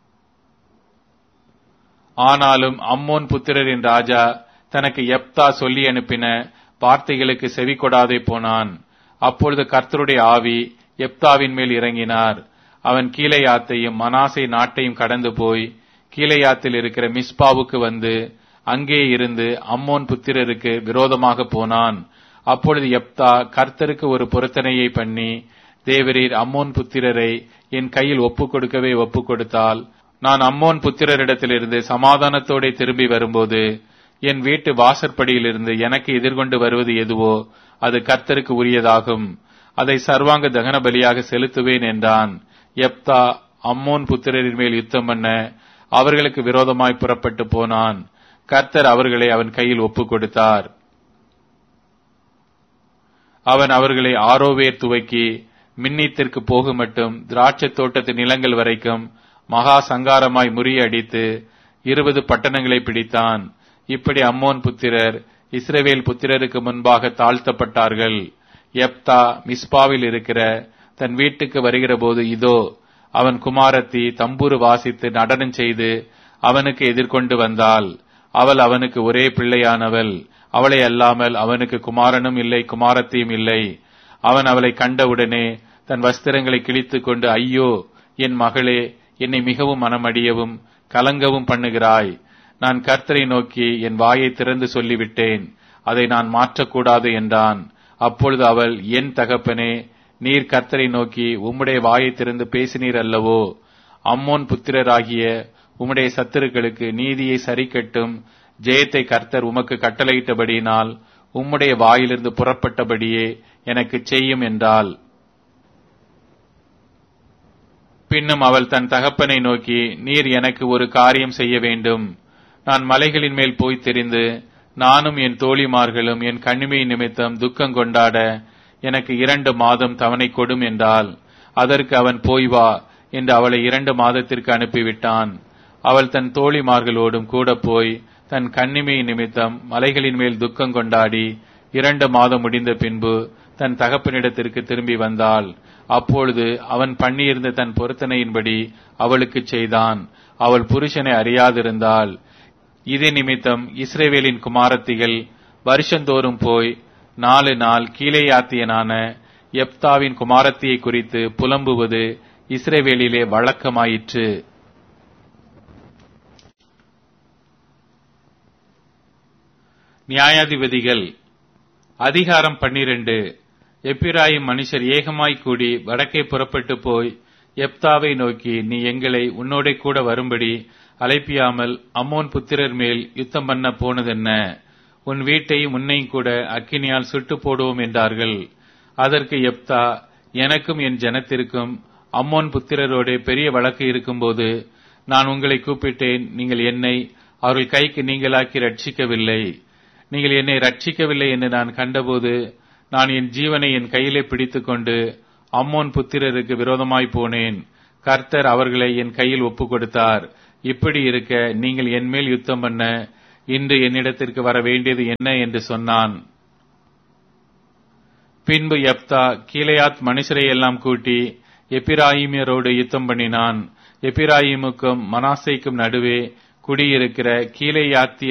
ஆனாலும் அம்மோன் புத்திரரின் ராஜா தனக்கு எப்தா சொல்லி அனுப்பின வார்த்தைகளுக்கு செவி கொடாதே போனான் அப்பொழுது கர்த்தருடைய ஆவி எப்தாவின் மேல் இறங்கினார் அவன் கீழையாத்தையும் மனாசை நாட்டையும் கடந்து போய் கீழையாத்தில் இருக்கிற மிஸ்பாவுக்கு வந்து அங்கே இருந்து அம்மோன் புத்திரருக்கு விரோதமாக போனான் அப்பொழுது எப்தா கர்த்தருக்கு ஒரு பொருத்தனையை பண்ணி தேவரீர் அம்மோன் புத்திரரை என் கையில் ஒப்புக் கொடுக்கவே ஒப்புக் கொடுத்தால் நான் அம்மோன் புத்திரரிடத்திலிருந்து சமாதானத்தோടെ திரும்பி வரும்போது என் வீட்டு வாசற்படியிலிருந்து எனக்கு எதிர்கொண்டு வருவது எதுவோ அது கர்த்தருக்கு உரியதாகும் அதை சர்வாங்க தகன பலியாக செலுத்துவேன் என்றான் எப்தா அம்மோன் புத்திரரின் மேல் யுத்தம் பண்ண அவர்களுக்கு விரோதமாய் புறப்பட்டு போனான் கர்த்தர் அவர்களை அவன் கையில் ஒப்புக் கொடுத்தார் அவன் அவர்களை ஆரோவேர் துவக்கி மின்னித்திற்கு போகும் மட்டும் திராட்சை தோட்டத்து நிலங்கள் வரைக்கும் மகா சங்காரமாய் முறியடித்து இருபது பட்டணங்களை பிடித்தான் இப்படி அம்மோன் புத்திரர் இஸ்ரவேல் புத்திரருக்கு முன்பாக தாழ்த்தப்பட்டார்கள் எப்தா மிஸ்பாவில் இருக்கிற தன் வீட்டுக்கு வருகிற போது இதோ அவன் குமாரத்தி தம்புரு வாசித்து நடனம் செய்து அவனுக்கு எதிர்கொண்டு வந்தாள் அவள் அவனுக்கு ஒரே பிள்ளையானவள் அவளை அல்லாமல் அவனுக்கு குமாரனும் இல்லை குமாரத்தியும் இல்லை அவன் அவளை கண்டவுடனே தன் வஸ்திரங்களை கிழித்துக் கொண்டு ஐயோ என் மகளே என்னை மிகவும் மனமடியவும் கலங்கவும் பண்ணுகிறாய் நான் கர்த்தரை நோக்கி என் வாயை திறந்து சொல்லிவிட்டேன் அதை நான் மாற்றக்கூடாது என்றான் அப்பொழுது அவள் என் தகப்பனே நீர் கர்த்தரை நோக்கி உம்முடைய வாயை திறந்து பேசினீர் அல்லவோ அம்மோன் புத்திரராகிய உம்முடைய சத்துருக்களுக்கு நீதியை சரிக்கட்டும் ஜெயத்தை கர்த்தர் உமக்கு கட்டளையிட்டபடியினால் உம்முடைய வாயிலிருந்து புறப்பட்டபடியே எனக்கு செய்யும் என்றாள் பின்னும் அவள் தன் தகப்பனை நோக்கி நீர் எனக்கு ஒரு காரியம் செய்ய வேண்டும் நான் மலைகளின் மேல் போய் தெரிந்து நானும் என் தோழிமார்களும் என் கண்ணிமை நிமித்தம் துக்கம் கொண்டாட எனக்கு இரண்டு மாதம் தவணை கொடும் என்றால் அதற்கு அவன் போய் வா என்று அவளை இரண்டு மாதத்திற்கு அனுப்பிவிட்டான் அவள் தன் தோழிமார்களோடும் கூட போய் தன் கண்ணிமை நிமித்தம் மலைகளின் மேல் துக்கம் கொண்டாடி இரண்டு மாதம் முடிந்த பின்பு தன் தகப்பனிடத்திற்கு திரும்பி வந்தாள் அப்பொழுது அவன் பண்ணியிருந்த தன் பொருத்தனையின்படி அவளுக்கு செய்தான் அவள் புருஷனை அறியாதிருந்தாள் இது நிமித்தம் இஸ்ரேவேலின் குமாரத்திகள் வருஷந்தோறும் போய் நாலு நாள் கீழேயாத்தியனான எப்தாவின் குமாரத்தியை குறித்து புலம்புவது இஸ்ரேவேலிலே வழக்கமாயிற்று நியாயாதிபதிகள் அதிகாரம் பன்னிரண்டு எப்பிராயிம் மனுஷர் ஏகமாய் கூடி வடக்கே புறப்பட்டு போய் எப்தாவை நோக்கி நீ எங்களை உன்னோட கூட வரும்படி அழைப்பியாமல் அம்மோன் புத்திரர் மேல் யுத்தம் பண்ண போனதென்ன உன் வீட்டையும் உன்னையும் கூட அக்கினியால் சுட்டு போடுவோம் என்றார்கள் அதற்கு எப்தா எனக்கும் என் ஜனத்திற்கும் அம்மோன் புத்திரரோட பெரிய வழக்கு இருக்கும்போது நான் உங்களை கூப்பிட்டேன் நீங்கள் என்னை அவர்கள் கைக்கு நீங்களாக்கி ரட்சிக்கவில்லை நீங்கள் என்னை ரட்சிக்கவில்லை என்று நான் கண்டபோது நான் என் ஜீவனை என் கையிலே பிடித்துக்கொண்டு அம்மோன் புத்திரருக்கு விரோதமாய் போனேன் கர்த்தர் அவர்களை என் கையில் ஒப்புக் கொடுத்தார் இப்படி இருக்க நீங்கள் என்மேல் யுத்தம் பண்ண இன்று என்னிடத்திற்கு வர வேண்டியது என்ன என்று சொன்னான் பின்பு யப்தா கீலேயாத் மனுஷரை எல்லாம் கூட்டி எப்பிராயிமியரோடு யுத்தம் பண்ணினான் எப்பிராயிமுக்கும் மனாசைக்கும் நடுவே குடியிருக்கிற கீலேயாத்திய